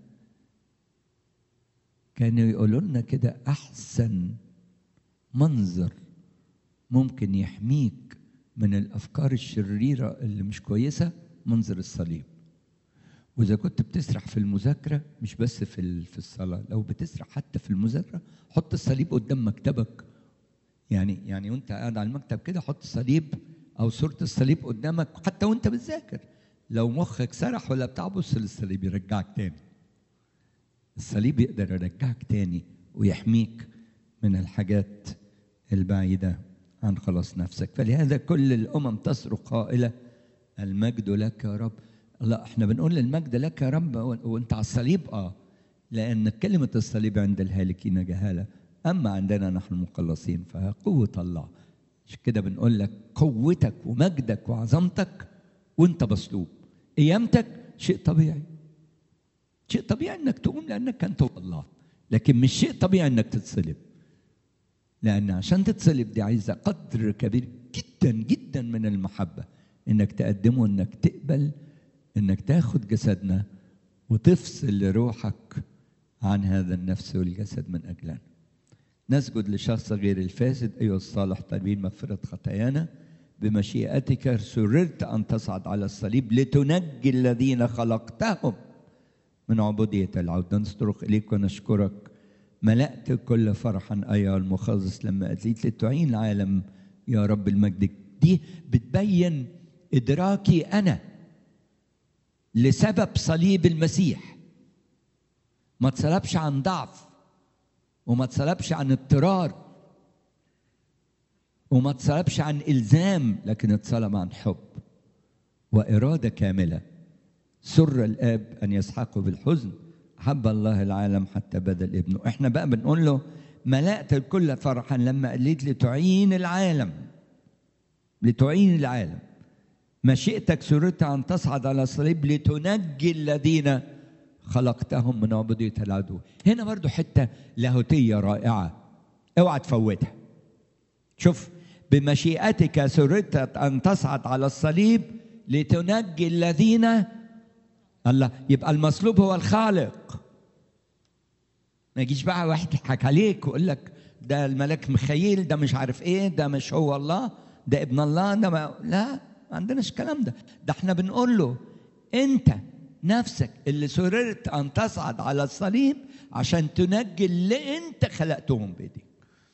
كانوا يقولوا لنا كده أحسن منظر ممكن يحميك من الأفكار الشريرة اللي مش كويسة منظر الصليب واذا كنت بتسرح في المذاكره مش بس في ال- في الصلاه لو بتسرح حتى في المذاكره حط الصليب قدام مكتبك يعني يعني وانت قاعد على المكتب كده حط الصليب او صوره الصليب قدامك حتى وانت بتذاكر لو مخك سرح ولا بتاع بص للصليب يرجعك تاني الصليب يقدر يرجعك تاني ويحميك من الحاجات البعيده عن خلاص نفسك فلهذا كل الامم تصرخ قائله المجد لك يا رب لا احنا بنقول المجد لك يا رب و- وانت على الصليب اه لان كلمه الصليب عند الهالكين جهاله اما عندنا نحن المخلصين فهي قوه الله عشان كده بنقول لك قوتك ومجدك وعظمتك وانت مصلوب قيامتك شيء طبيعي شيء طبيعي انك تقوم لانك انت الله لكن مش شيء طبيعي انك تتصلب لان عشان تتصلب دي عايزه قدر كبير جدا جدا من المحبه انك تقدمه انك تقبل انك تاخد جسدنا وتفصل روحك عن هذا النفس والجسد من اجلنا نسجد لشخص غير الفاسد ايها الصالح طالبين مغفره خطايانا بمشيئتك سررت ان تصعد على الصليب لتنجي الذين خلقتهم من عبودية العودة نصرخ إليك ونشكرك ملأت كل فرحا أيها المخلص لما أتيت لتعين العالم يا رب المجد دي بتبين إدراكي أنا لسبب صليب المسيح ما اتصلبش عن ضعف وما اتصلبش عن اضطرار وما اتصلبش عن إلزام لكن اتصلب عن حب وإرادة كاملة سر الاب ان يسحقه بالحزن حب الله العالم حتى بذل ابنه احنا بقى بنقول له ملأت الكل فرحا لما قلت لتعين العالم لتعين العالم مشيئتك سررت ان تصعد على الصليب لتنجي الذين خلقتهم من عبودية العدو هنا برضو حتة لاهوتية رائعة اوعى تفوتها شوف بمشيئتك سررت ان تصعد على الصليب لتنجي الذين الله يبقى المصلوب هو الخالق ما يجيش بقى واحد يضحك عليك ويقول لك ده الملاك مخيل ده مش عارف ايه ده مش هو الله ده ابن الله ده ما لا ما عندناش الكلام ده ده احنا بنقول له انت نفسك اللي سررت ان تصعد على الصليب عشان تنجي اللي انت خلقتهم بايديك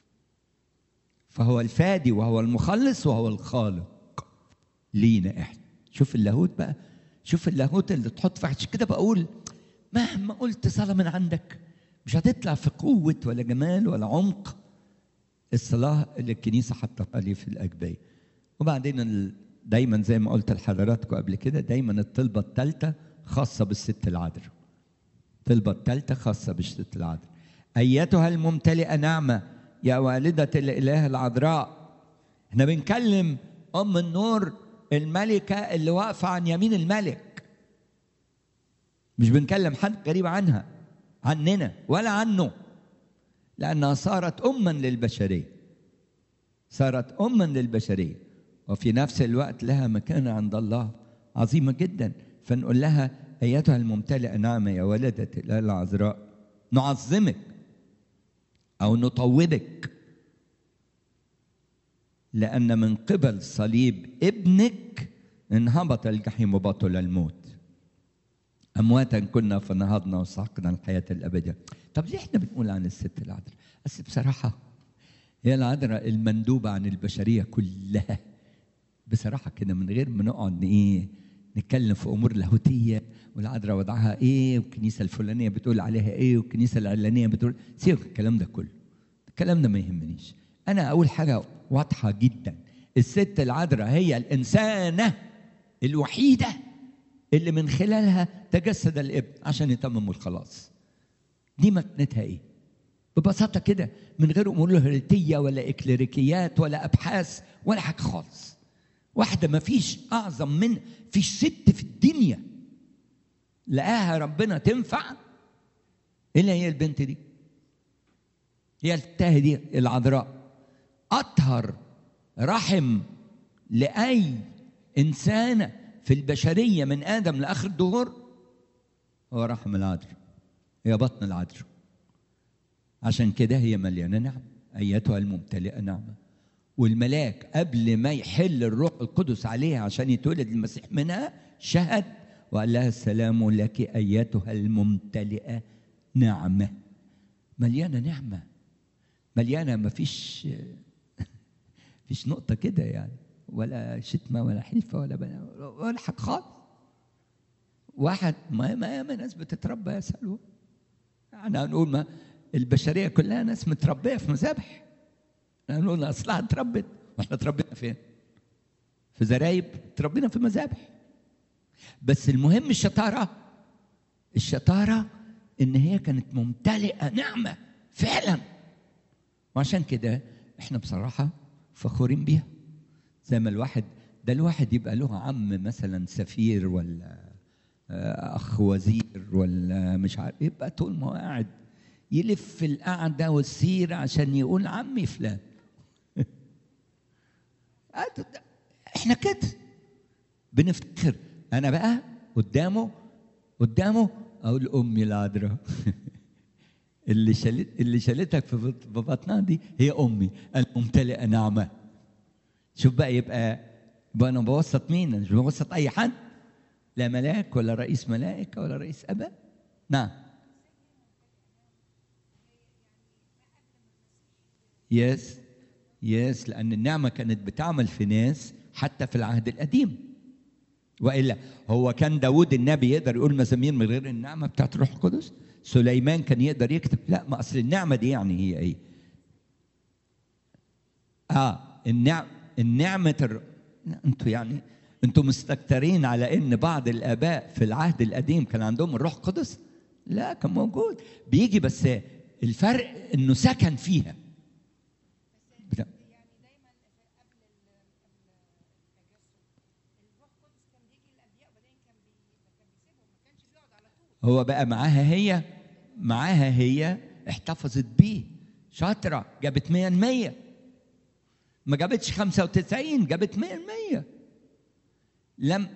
فهو الفادي وهو المخلص وهو الخالق لينا احنا شوف اللاهوت بقى شوف اللاهوت اللي تحط في عشان كده بقول مهما قلت صلاة من عندك مش هتطلع في قوة ولا جمال ولا عمق الصلاة اللي الكنيسة حاطة لي في الأجبية وبعدين ال- دايما زي ما قلت لحضراتكم قبل كده دايما الطلبة الثالثة خاصة بالست العذراء الطلبة الثالثة خاصة بالست العذراء أيتها الممتلئة نعمة يا والدة الإله العذراء احنا بنكلم أم النور الملكة اللي واقفة عن يمين الملك مش بنكلم حد غريب عنها عننا ولا عنه لأنها صارت أما للبشرية صارت أما للبشرية وفي نفس الوقت لها مكانة عند الله عظيمة جدا فنقول لها أيتها الممتلئة نعمة يا ولدة الآلة العذراء نعظمك أو نطوبك لأن من قبل صليب ابنك انهبط الجحيم وبطل الموت امواتا كنا فنهضنا وسحقنا الحياه الابديه طب ليه احنا بنقول عن الست العذراء بس بصراحه هي العذراء المندوبه عن البشريه كلها بصراحه كده من غير ما نقعد ايه نتكلم في امور لاهوتيه والعذراء وضعها ايه والكنيسه الفلانيه بتقول عليها ايه والكنيسه العلانيه بتقول سيبك الكلام ده كله الكلام ده ما يهمنيش انا اقول حاجه واضحه جدا الست العذراء هي الانسانه الوحيده اللي من خلالها تجسد الابن عشان يتمم الخلاص دي مكنتها ايه ببساطه كده من غير امور لاهوتيه ولا اكليريكيات ولا ابحاث ولا حاجه خالص واحده ما فيش اعظم من فيش ست في الدنيا لقاها ربنا تنفع الا هي البنت دي هي التاه دي العذراء اطهر رحم لاي انسانه في البشريه من ادم لاخر الدهور هو رحم العذراء هي بطن العذراء عشان كده هي مليانه نعم ايتها الممتلئه نعمه والملاك قبل ما يحل الروح القدس عليها عشان يتولد المسيح منها شهد وقال لها السلام لك ايتها الممتلئه نعمه مليانه نعمه مليانه ما فيش فيش نقطه كده يعني ولا شتمه ولا حلفه ولا بنا ولا حاجه خالص واحد ما ما ياما ناس بتتربى يا سلوى يعني هنقول ما البشريه كلها ناس متربيه في مذابح نقول اصلها اتربت واحنا اتربينا فين؟ في زرايب اتربينا في مذابح بس المهم الشطاره الشطاره ان هي كانت ممتلئه نعمه فعلا وعشان كده احنا بصراحه فخورين بيها زي ما الواحد ده الواحد يبقى له عم مثلا سفير ولا اخ وزير ولا مش عارف يبقى طول ما هو قاعد يلف القعده والسيره عشان يقول عمي فلان احنا كده بنفتخر انا بقى قدامه قدامه اقول امي العذراء اللي شالت اللي شالتك في بطنها دي هي امي الممتلئه نعمه شوف بقى يبقى يبقى انا بوسط مين انا مش بوسط اي حد لا ملاك ولا رئيس ملائكه ولا رئيس اباء نعم يس يس لان النعمه كانت بتعمل في ناس حتى في العهد القديم والا هو كان داود النبي يقدر يقول مزامير من غير النعمه بتاعت الروح القدس سليمان كان يقدر يكتب لا ما اصل النعمه دي يعني هي ايه اه النعم النعمه الر... انتوا يعني انتوا مستكترين على ان بعض الاباء في العهد القديم كان عندهم الروح القدس لا كان موجود بيجي بس الفرق انه سكن فيها بتا... هو بقى معاها هي معاها هي احتفظت بيه شاطرة جابت 100 100 ما جابتش 95 جابت 100 100 لم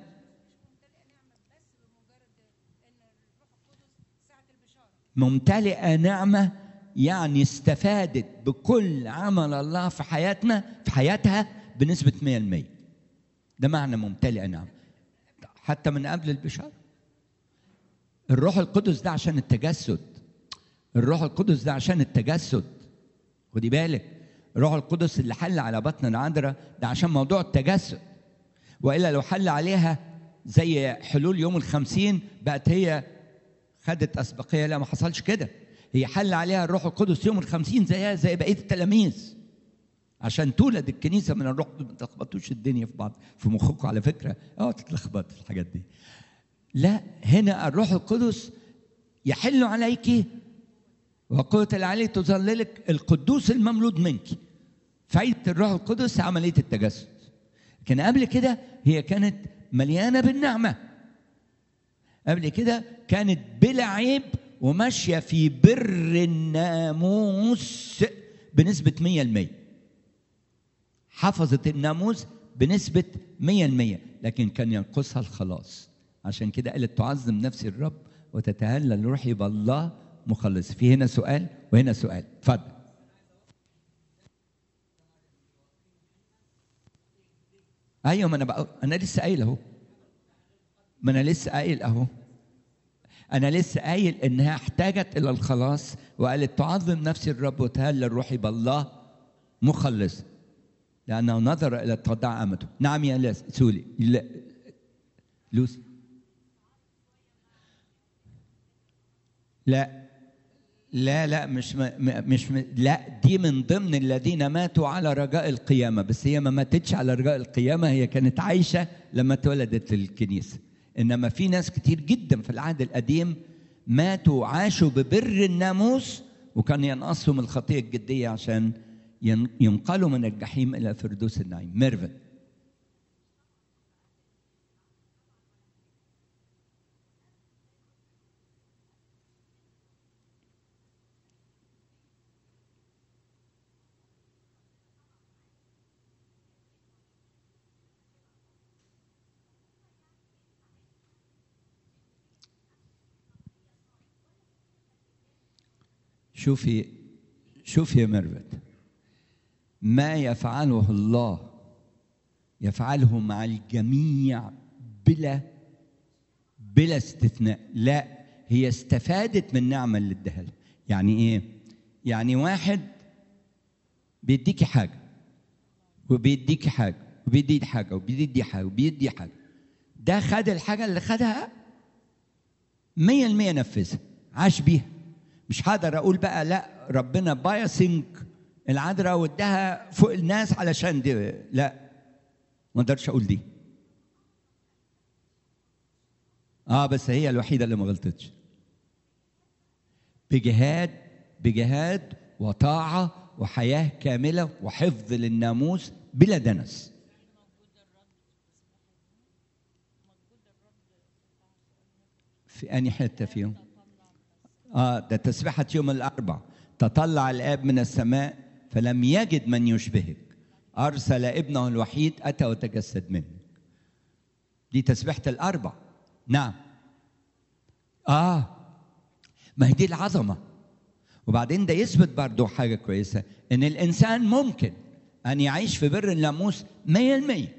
ممتلئة نعمة يعني استفادت بكل عمل الله في حياتنا في حياتها بنسبة 100% ده معنى ممتلئة نعمة حتى من قبل البشارة الروح القدس ده عشان التجسد الروح القدس ده عشان التجسد خدي بالك الروح القدس اللي حل على بطن العذراء ده عشان موضوع التجسد والا لو حل عليها زي حلول يوم الخمسين بقت هي خدت اسبقيه لا ما حصلش كده هي حل عليها الروح القدس يوم الخمسين زيها زي بقيه التلاميذ عشان تولد الكنيسه من الروح ما تلخبطوش الدنيا في بعض في مخكم على فكره اه تتلخبط في الحاجات دي لا هنا الروح القدس يحل عليك وقوة العلي تظللك القدوس المملود منك فايدة الروح القدس عملية التجسد لكن قبل كده هي كانت مليانة بالنعمة قبل كده كانت بلا عيب وماشية في بر الناموس بنسبة مية المية حفظت الناموس بنسبة مية المية لكن كان ينقصها الخلاص عشان كده قالت تعظم نفسي الرب وتتهلل روحي بالله مخلص في هنا سؤال وهنا سؤال اتفضل ايوه ما انا بقى انا لسه قايل اهو ما انا لسه قايل اهو انا لسه قايل انها احتاجت الى الخلاص وقالت تعظم نفسي الرب وتهلل روحي بالله مخلص لانه نظر الى اتضاع امته نعم يا لاس سولي لا لوسي لا لا لا مش م... مش م... لا دي من ضمن الذين ماتوا على رجاء القيامة بس هي ما ماتتش على رجاء القيامة هي كانت عايشة لما اتولدت الكنيسة إنما في ناس كتير جدا في العهد القديم ماتوا وعاشوا ببر الناموس وكان ينقصهم الخطية الجدية عشان ين... ينقلوا من الجحيم إلى فردوس النعيم ميرفت شوفي شوفي يا ميرفت ما يفعله الله يفعله مع الجميع بلا بلا استثناء لا هي استفادت من النعمه اللي اداها لها يعني ايه يعني واحد بيديكي حاجه وبيديكي حاجه وبيدي حاجه وبيدي حاجه وبيدي حاجه ده خد الحاجه اللي خدها 100% نفذها عاش بيها مش هقدر اقول بقى لا ربنا بايسنج العذراء واداها فوق الناس علشان دي لا ما اقدرش اقول دي اه بس هي الوحيده اللي ما غلطتش بجهاد بجهاد وطاعه وحياه كامله وحفظ للناموس بلا دنس في اني حته فيهم اه ده تسبحة يوم الأربع تطلع الآب من السماء فلم يجد من يشبهك أرسل ابنه الوحيد أتى وتجسد منك دي تسبحة الأربع نعم آه ما هي دي العظمة وبعدين ده يثبت برضو حاجة كويسة إن الإنسان ممكن أن يعيش في بر الناموس مية المية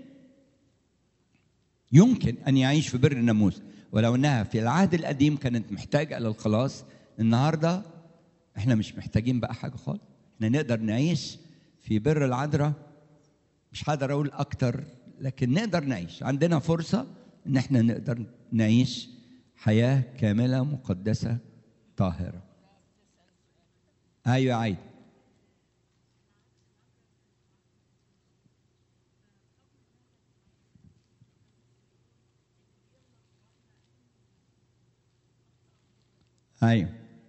يمكن أن يعيش في بر الناموس ولو انها في العهد القديم كانت محتاجه للخلاص النهارده احنا مش محتاجين بقى حاجه خالص احنا نقدر نعيش في بر العذراء مش هقدر اقول اكتر لكن نقدر نعيش عندنا فرصه ان احنا نقدر نعيش حياه كامله مقدسه طاهره ايوه عايد ايوه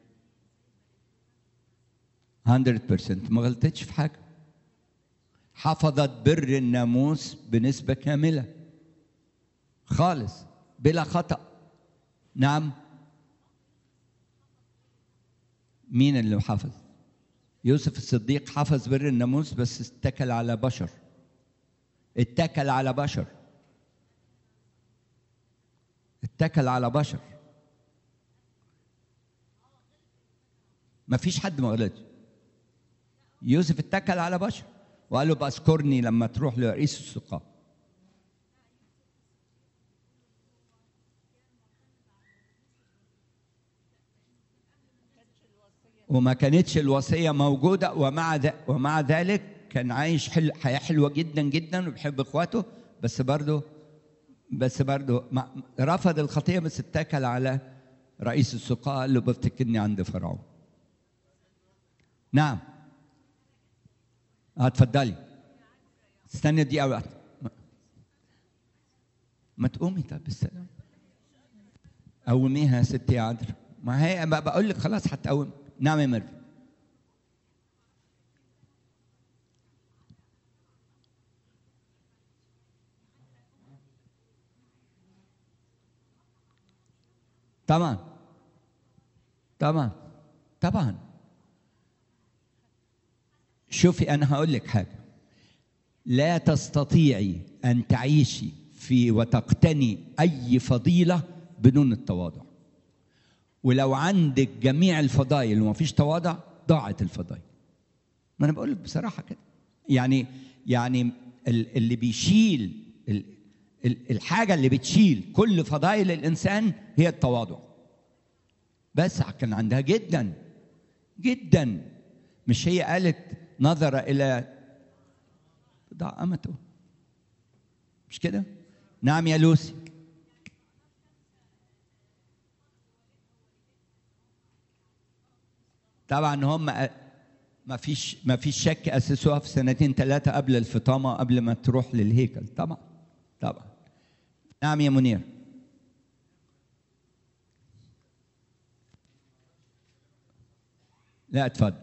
100% ما غلطتش في حاجه حفظت بر الناموس بنسبه كامله خالص بلا خطا نعم مين اللي حفظ يوسف الصديق حفظ بر الناموس بس اتكل على بشر اتكل على بشر اتكل على بشر ما فيش حد ما غلطش يوسف اتكل على بشر وقال له بذكرني لما تروح لرئيس السقاة وما كانتش الوصية موجودة ومع ومع ذلك كان عايش حل حياة حلوة جدا جدا وبيحب اخواته بس برضه بس برضه رفض الخطية بس اتكل على رئيس السقاة قال له بفتكرني عند فرعون نعم اه اتفضلي استني دقيقة واحدة ما تقومي طب بالسلام قوميها يا ستي يا عذرا ما هي بقول لك خلاص هتقوم نعم يا مرفي طبعا طبعا طبعا شوفي انا هقول لك حاجه لا تستطيعي ان تعيشي في وتقتني اي فضيله بدون التواضع ولو عندك جميع الفضائل وما فيش تواضع ضاعت الفضائل ما انا بقول لك بصراحه كده يعني يعني اللي بيشيل الحاجه اللي بتشيل كل فضائل الانسان هي التواضع بس كان عندها جدا جدا مش هي قالت نظر الى ضع امته مش كده نعم يا لوسي طبعا هم ما فيش ما فيش شك اسسوها في سنتين ثلاثه قبل الفطامه قبل ما تروح للهيكل طبعا طبعا نعم يا منير لا اتفضل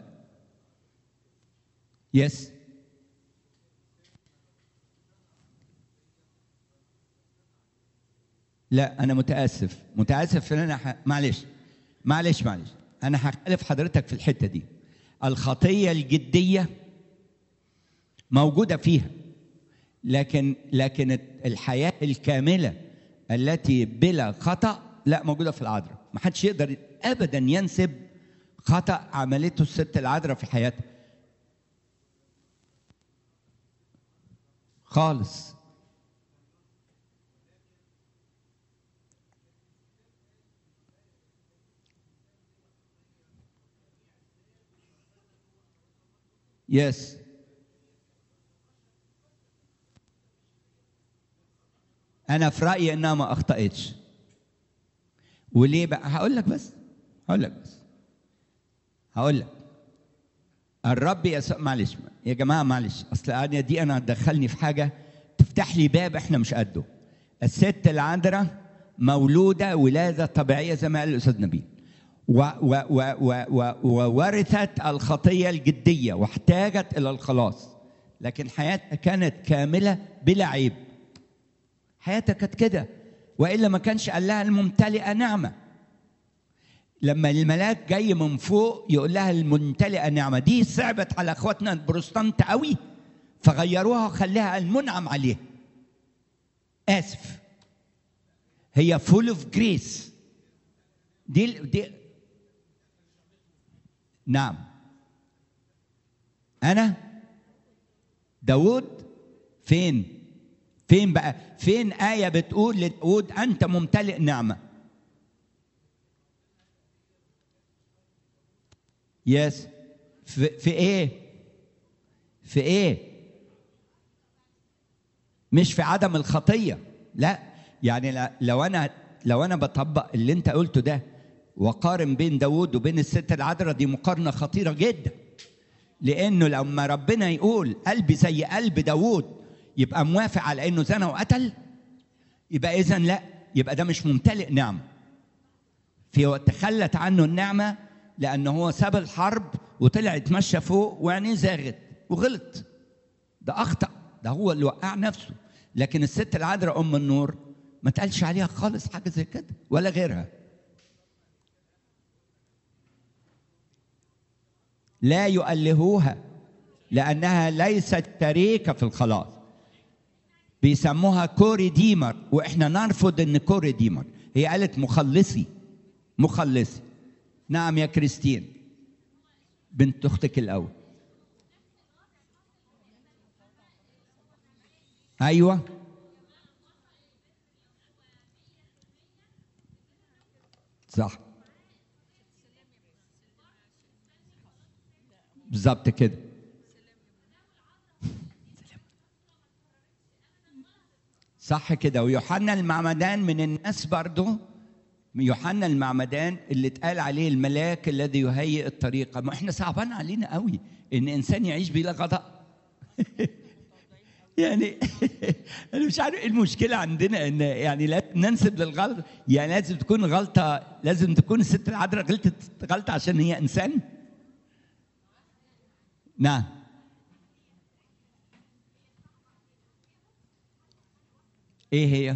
يس لا انا متاسف متاسف ان انا ح... معلش معلش معلش انا هختلف حضرتك في الحته دي الخطيه الجديه موجوده فيها لكن لكن الحياه الكامله التي بلا خطا لا موجوده في العذراء ما حدش يقدر ابدا ينسب خطا عملته الست العذراء في حياتها خالص يس انا في رايي انها ما اخطاتش وليه بقى هقول لك بس هقول لك بس هقول لك الرب يسوع معلش يا جماعه معلش اصل انا دي انا هتدخلني في حاجه تفتح لي باب احنا مش قده الست العذراء مولوده ولاده طبيعيه زي ما قال الاستاذ نبيل وورثت الخطيه الجديه واحتاجت الى الخلاص لكن حياتها كانت كامله بلا عيب حياتها كانت كده والا ما كانش قال لها الممتلئه نعمه لما الملاك جاي من فوق يقول لها الممتلئه نعمه دي صعبت على اخواتنا البروتستانت قوي فغيروها وخليها المنعم عليه اسف هي فول اوف جريس دي دي نعم انا داود فين فين بقى فين آية بتقول لداود أنت ممتلئ نعمة يس في, في ايه في ايه مش في عدم الخطية لا يعني لو أنا لو أنا بطبق اللي أنت قلته ده وقارن بين داود وبين الست العذراء دي مقارنة خطيرة جدا لأنه لما ربنا يقول قلبي زي قلب داود يبقى موافق على انه زنى وقتل يبقى اذا لا يبقى ده مش ممتلئ نعمه في تخلت عنه النعمه لانه هو ساب الحرب وطلع يتمشى فوق وعينيه زاغت وغلط ده اخطا ده هو اللي وقع نفسه لكن الست العذراء ام النور ما تقالش عليها خالص حاجه زي كده ولا غيرها لا يؤلهوها لانها ليست شريكه في الخلاص بيسموها كوري ديمر واحنا نرفض ان كوري ديمر هي قالت مخلصي مخلصي نعم يا كريستين بنت اختك الاول ايوه صح بالظبط كده صح كده ويوحنا المعمدان من الناس برضه يوحنا المعمدان اللي اتقال عليه الملاك الذي يهيئ الطريقه ما احنا صعبان علينا قوي ان انسان يعيش بلا غضب يعني انا مش عارف ايه المشكله عندنا ان يعني لا ننسب للغلط يعني لازم تكون غلطه لازم تكون الست العذراء غلطت غلطه عشان هي انسان نعم ايه هي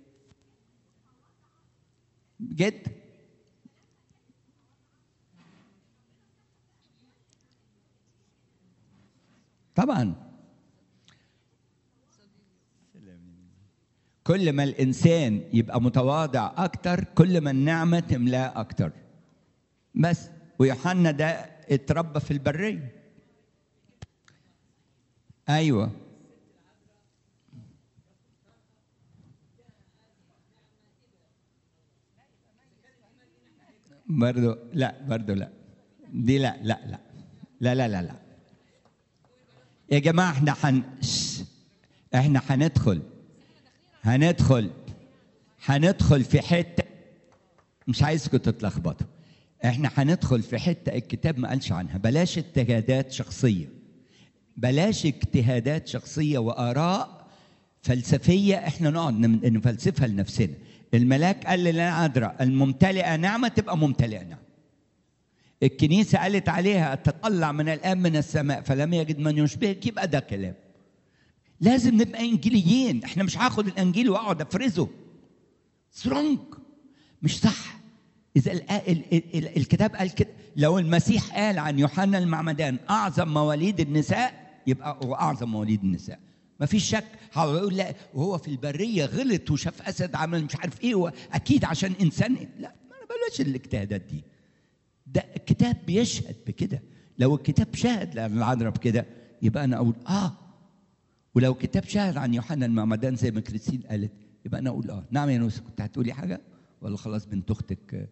جد طبعا كل ما الانسان يبقى متواضع اكتر كل ما النعمه تملاه اكتر بس ويوحنا ده اتربى في البريه ايوه برضو لا برضو لا دي لا لا لا لا لا لا لا يا جماعة احنا حن شش. احنا هندخل هندخل هندخل في حتة مش عايزكم تتلخبطوا احنا هندخل في حتة الكتاب ما قالش عنها بلاش اجتهادات شخصية بلاش اجتهادات شخصية وآراء فلسفية احنا نقعد نم- نفلسفها لنفسنا الملاك قال لنا أدرى الممتلئة نعمة تبقى ممتلئة نعمة الكنيسة قالت عليها تطلع من الآب من السماء فلم يجد من يشبهك يبقى ده كلام لازم نبقى إنجيليين احنا مش هاخد الإنجيل وأقعد أفرزه سترونج مش صح إذا ال ال ال ال الكتاب قال كده لو المسيح قال عن يوحنا المعمدان أعظم مواليد النساء يبقى هو أعظم مواليد النساء ما فيش شك هيقول لا وهو في البرية غلط وشاف أسد عمل مش عارف إيه هو أكيد عشان إنسان لا ما أنا بلاش الاجتهادات دي ده الكتاب بيشهد بكده لو الكتاب شهد لأن العذراء بكده يبقى أنا أقول آه ولو الكتاب شهد عن يوحنا المعمدان زي ما كريستين قالت يبقى أنا أقول آه نعم يا نوسة كنت هتقولي حاجة ولا خلاص بنت أختك آه،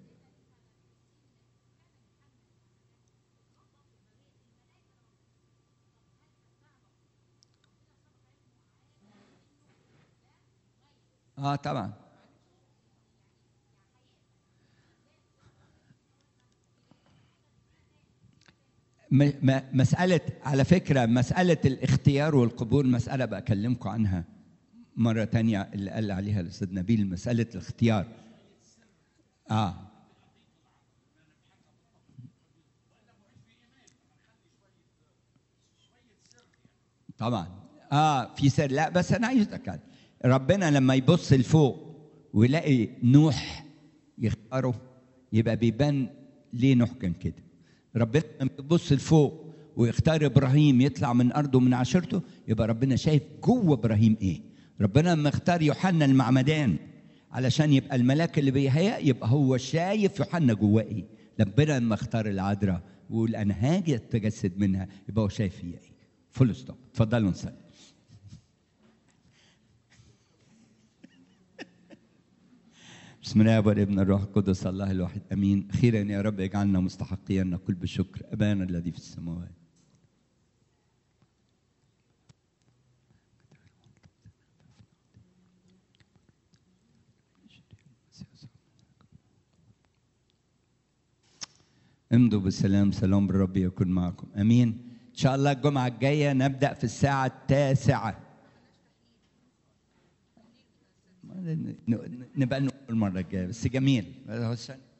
اه طبعا م- م- مسألة على فكرة مسألة الاختيار والقبول مسألة بكلمكم عنها مرة تانية اللي قال عليها الأستاذ نبيل مسألة الاختيار آه طبعا اه في سر لا بس انا عايز اتكلم ربنا لما يبص لفوق ويلاقي نوح يختاره يبقى بيبان ليه نوح كان كده ربنا لما يبص لفوق ويختار ابراهيم يطلع من ارضه من عشيرته يبقى ربنا شايف جوه ابراهيم ايه ربنا لما اختار يوحنا المعمدان علشان يبقى الملاك اللي بيهيأ يبقى هو شايف يوحنا جواه ايه ربنا لما اختار العذراء ويقول انا هاجي اتجسد منها يبقى هو شايف فيها ايه فول ستوب اتفضلوا نصلي بسم الله والابن الروح القدس الله الواحد امين اخيرا يا رب اجعلنا مستحقين أن نقول بالشكر ابانا الذي في السماوات امضوا بالسلام سلام الرب يكون معكم امين ان شاء الله الجمعه الجايه نبدا في الساعه التاسعه ن- ن- نبقى نقول المره الجايه بس جميل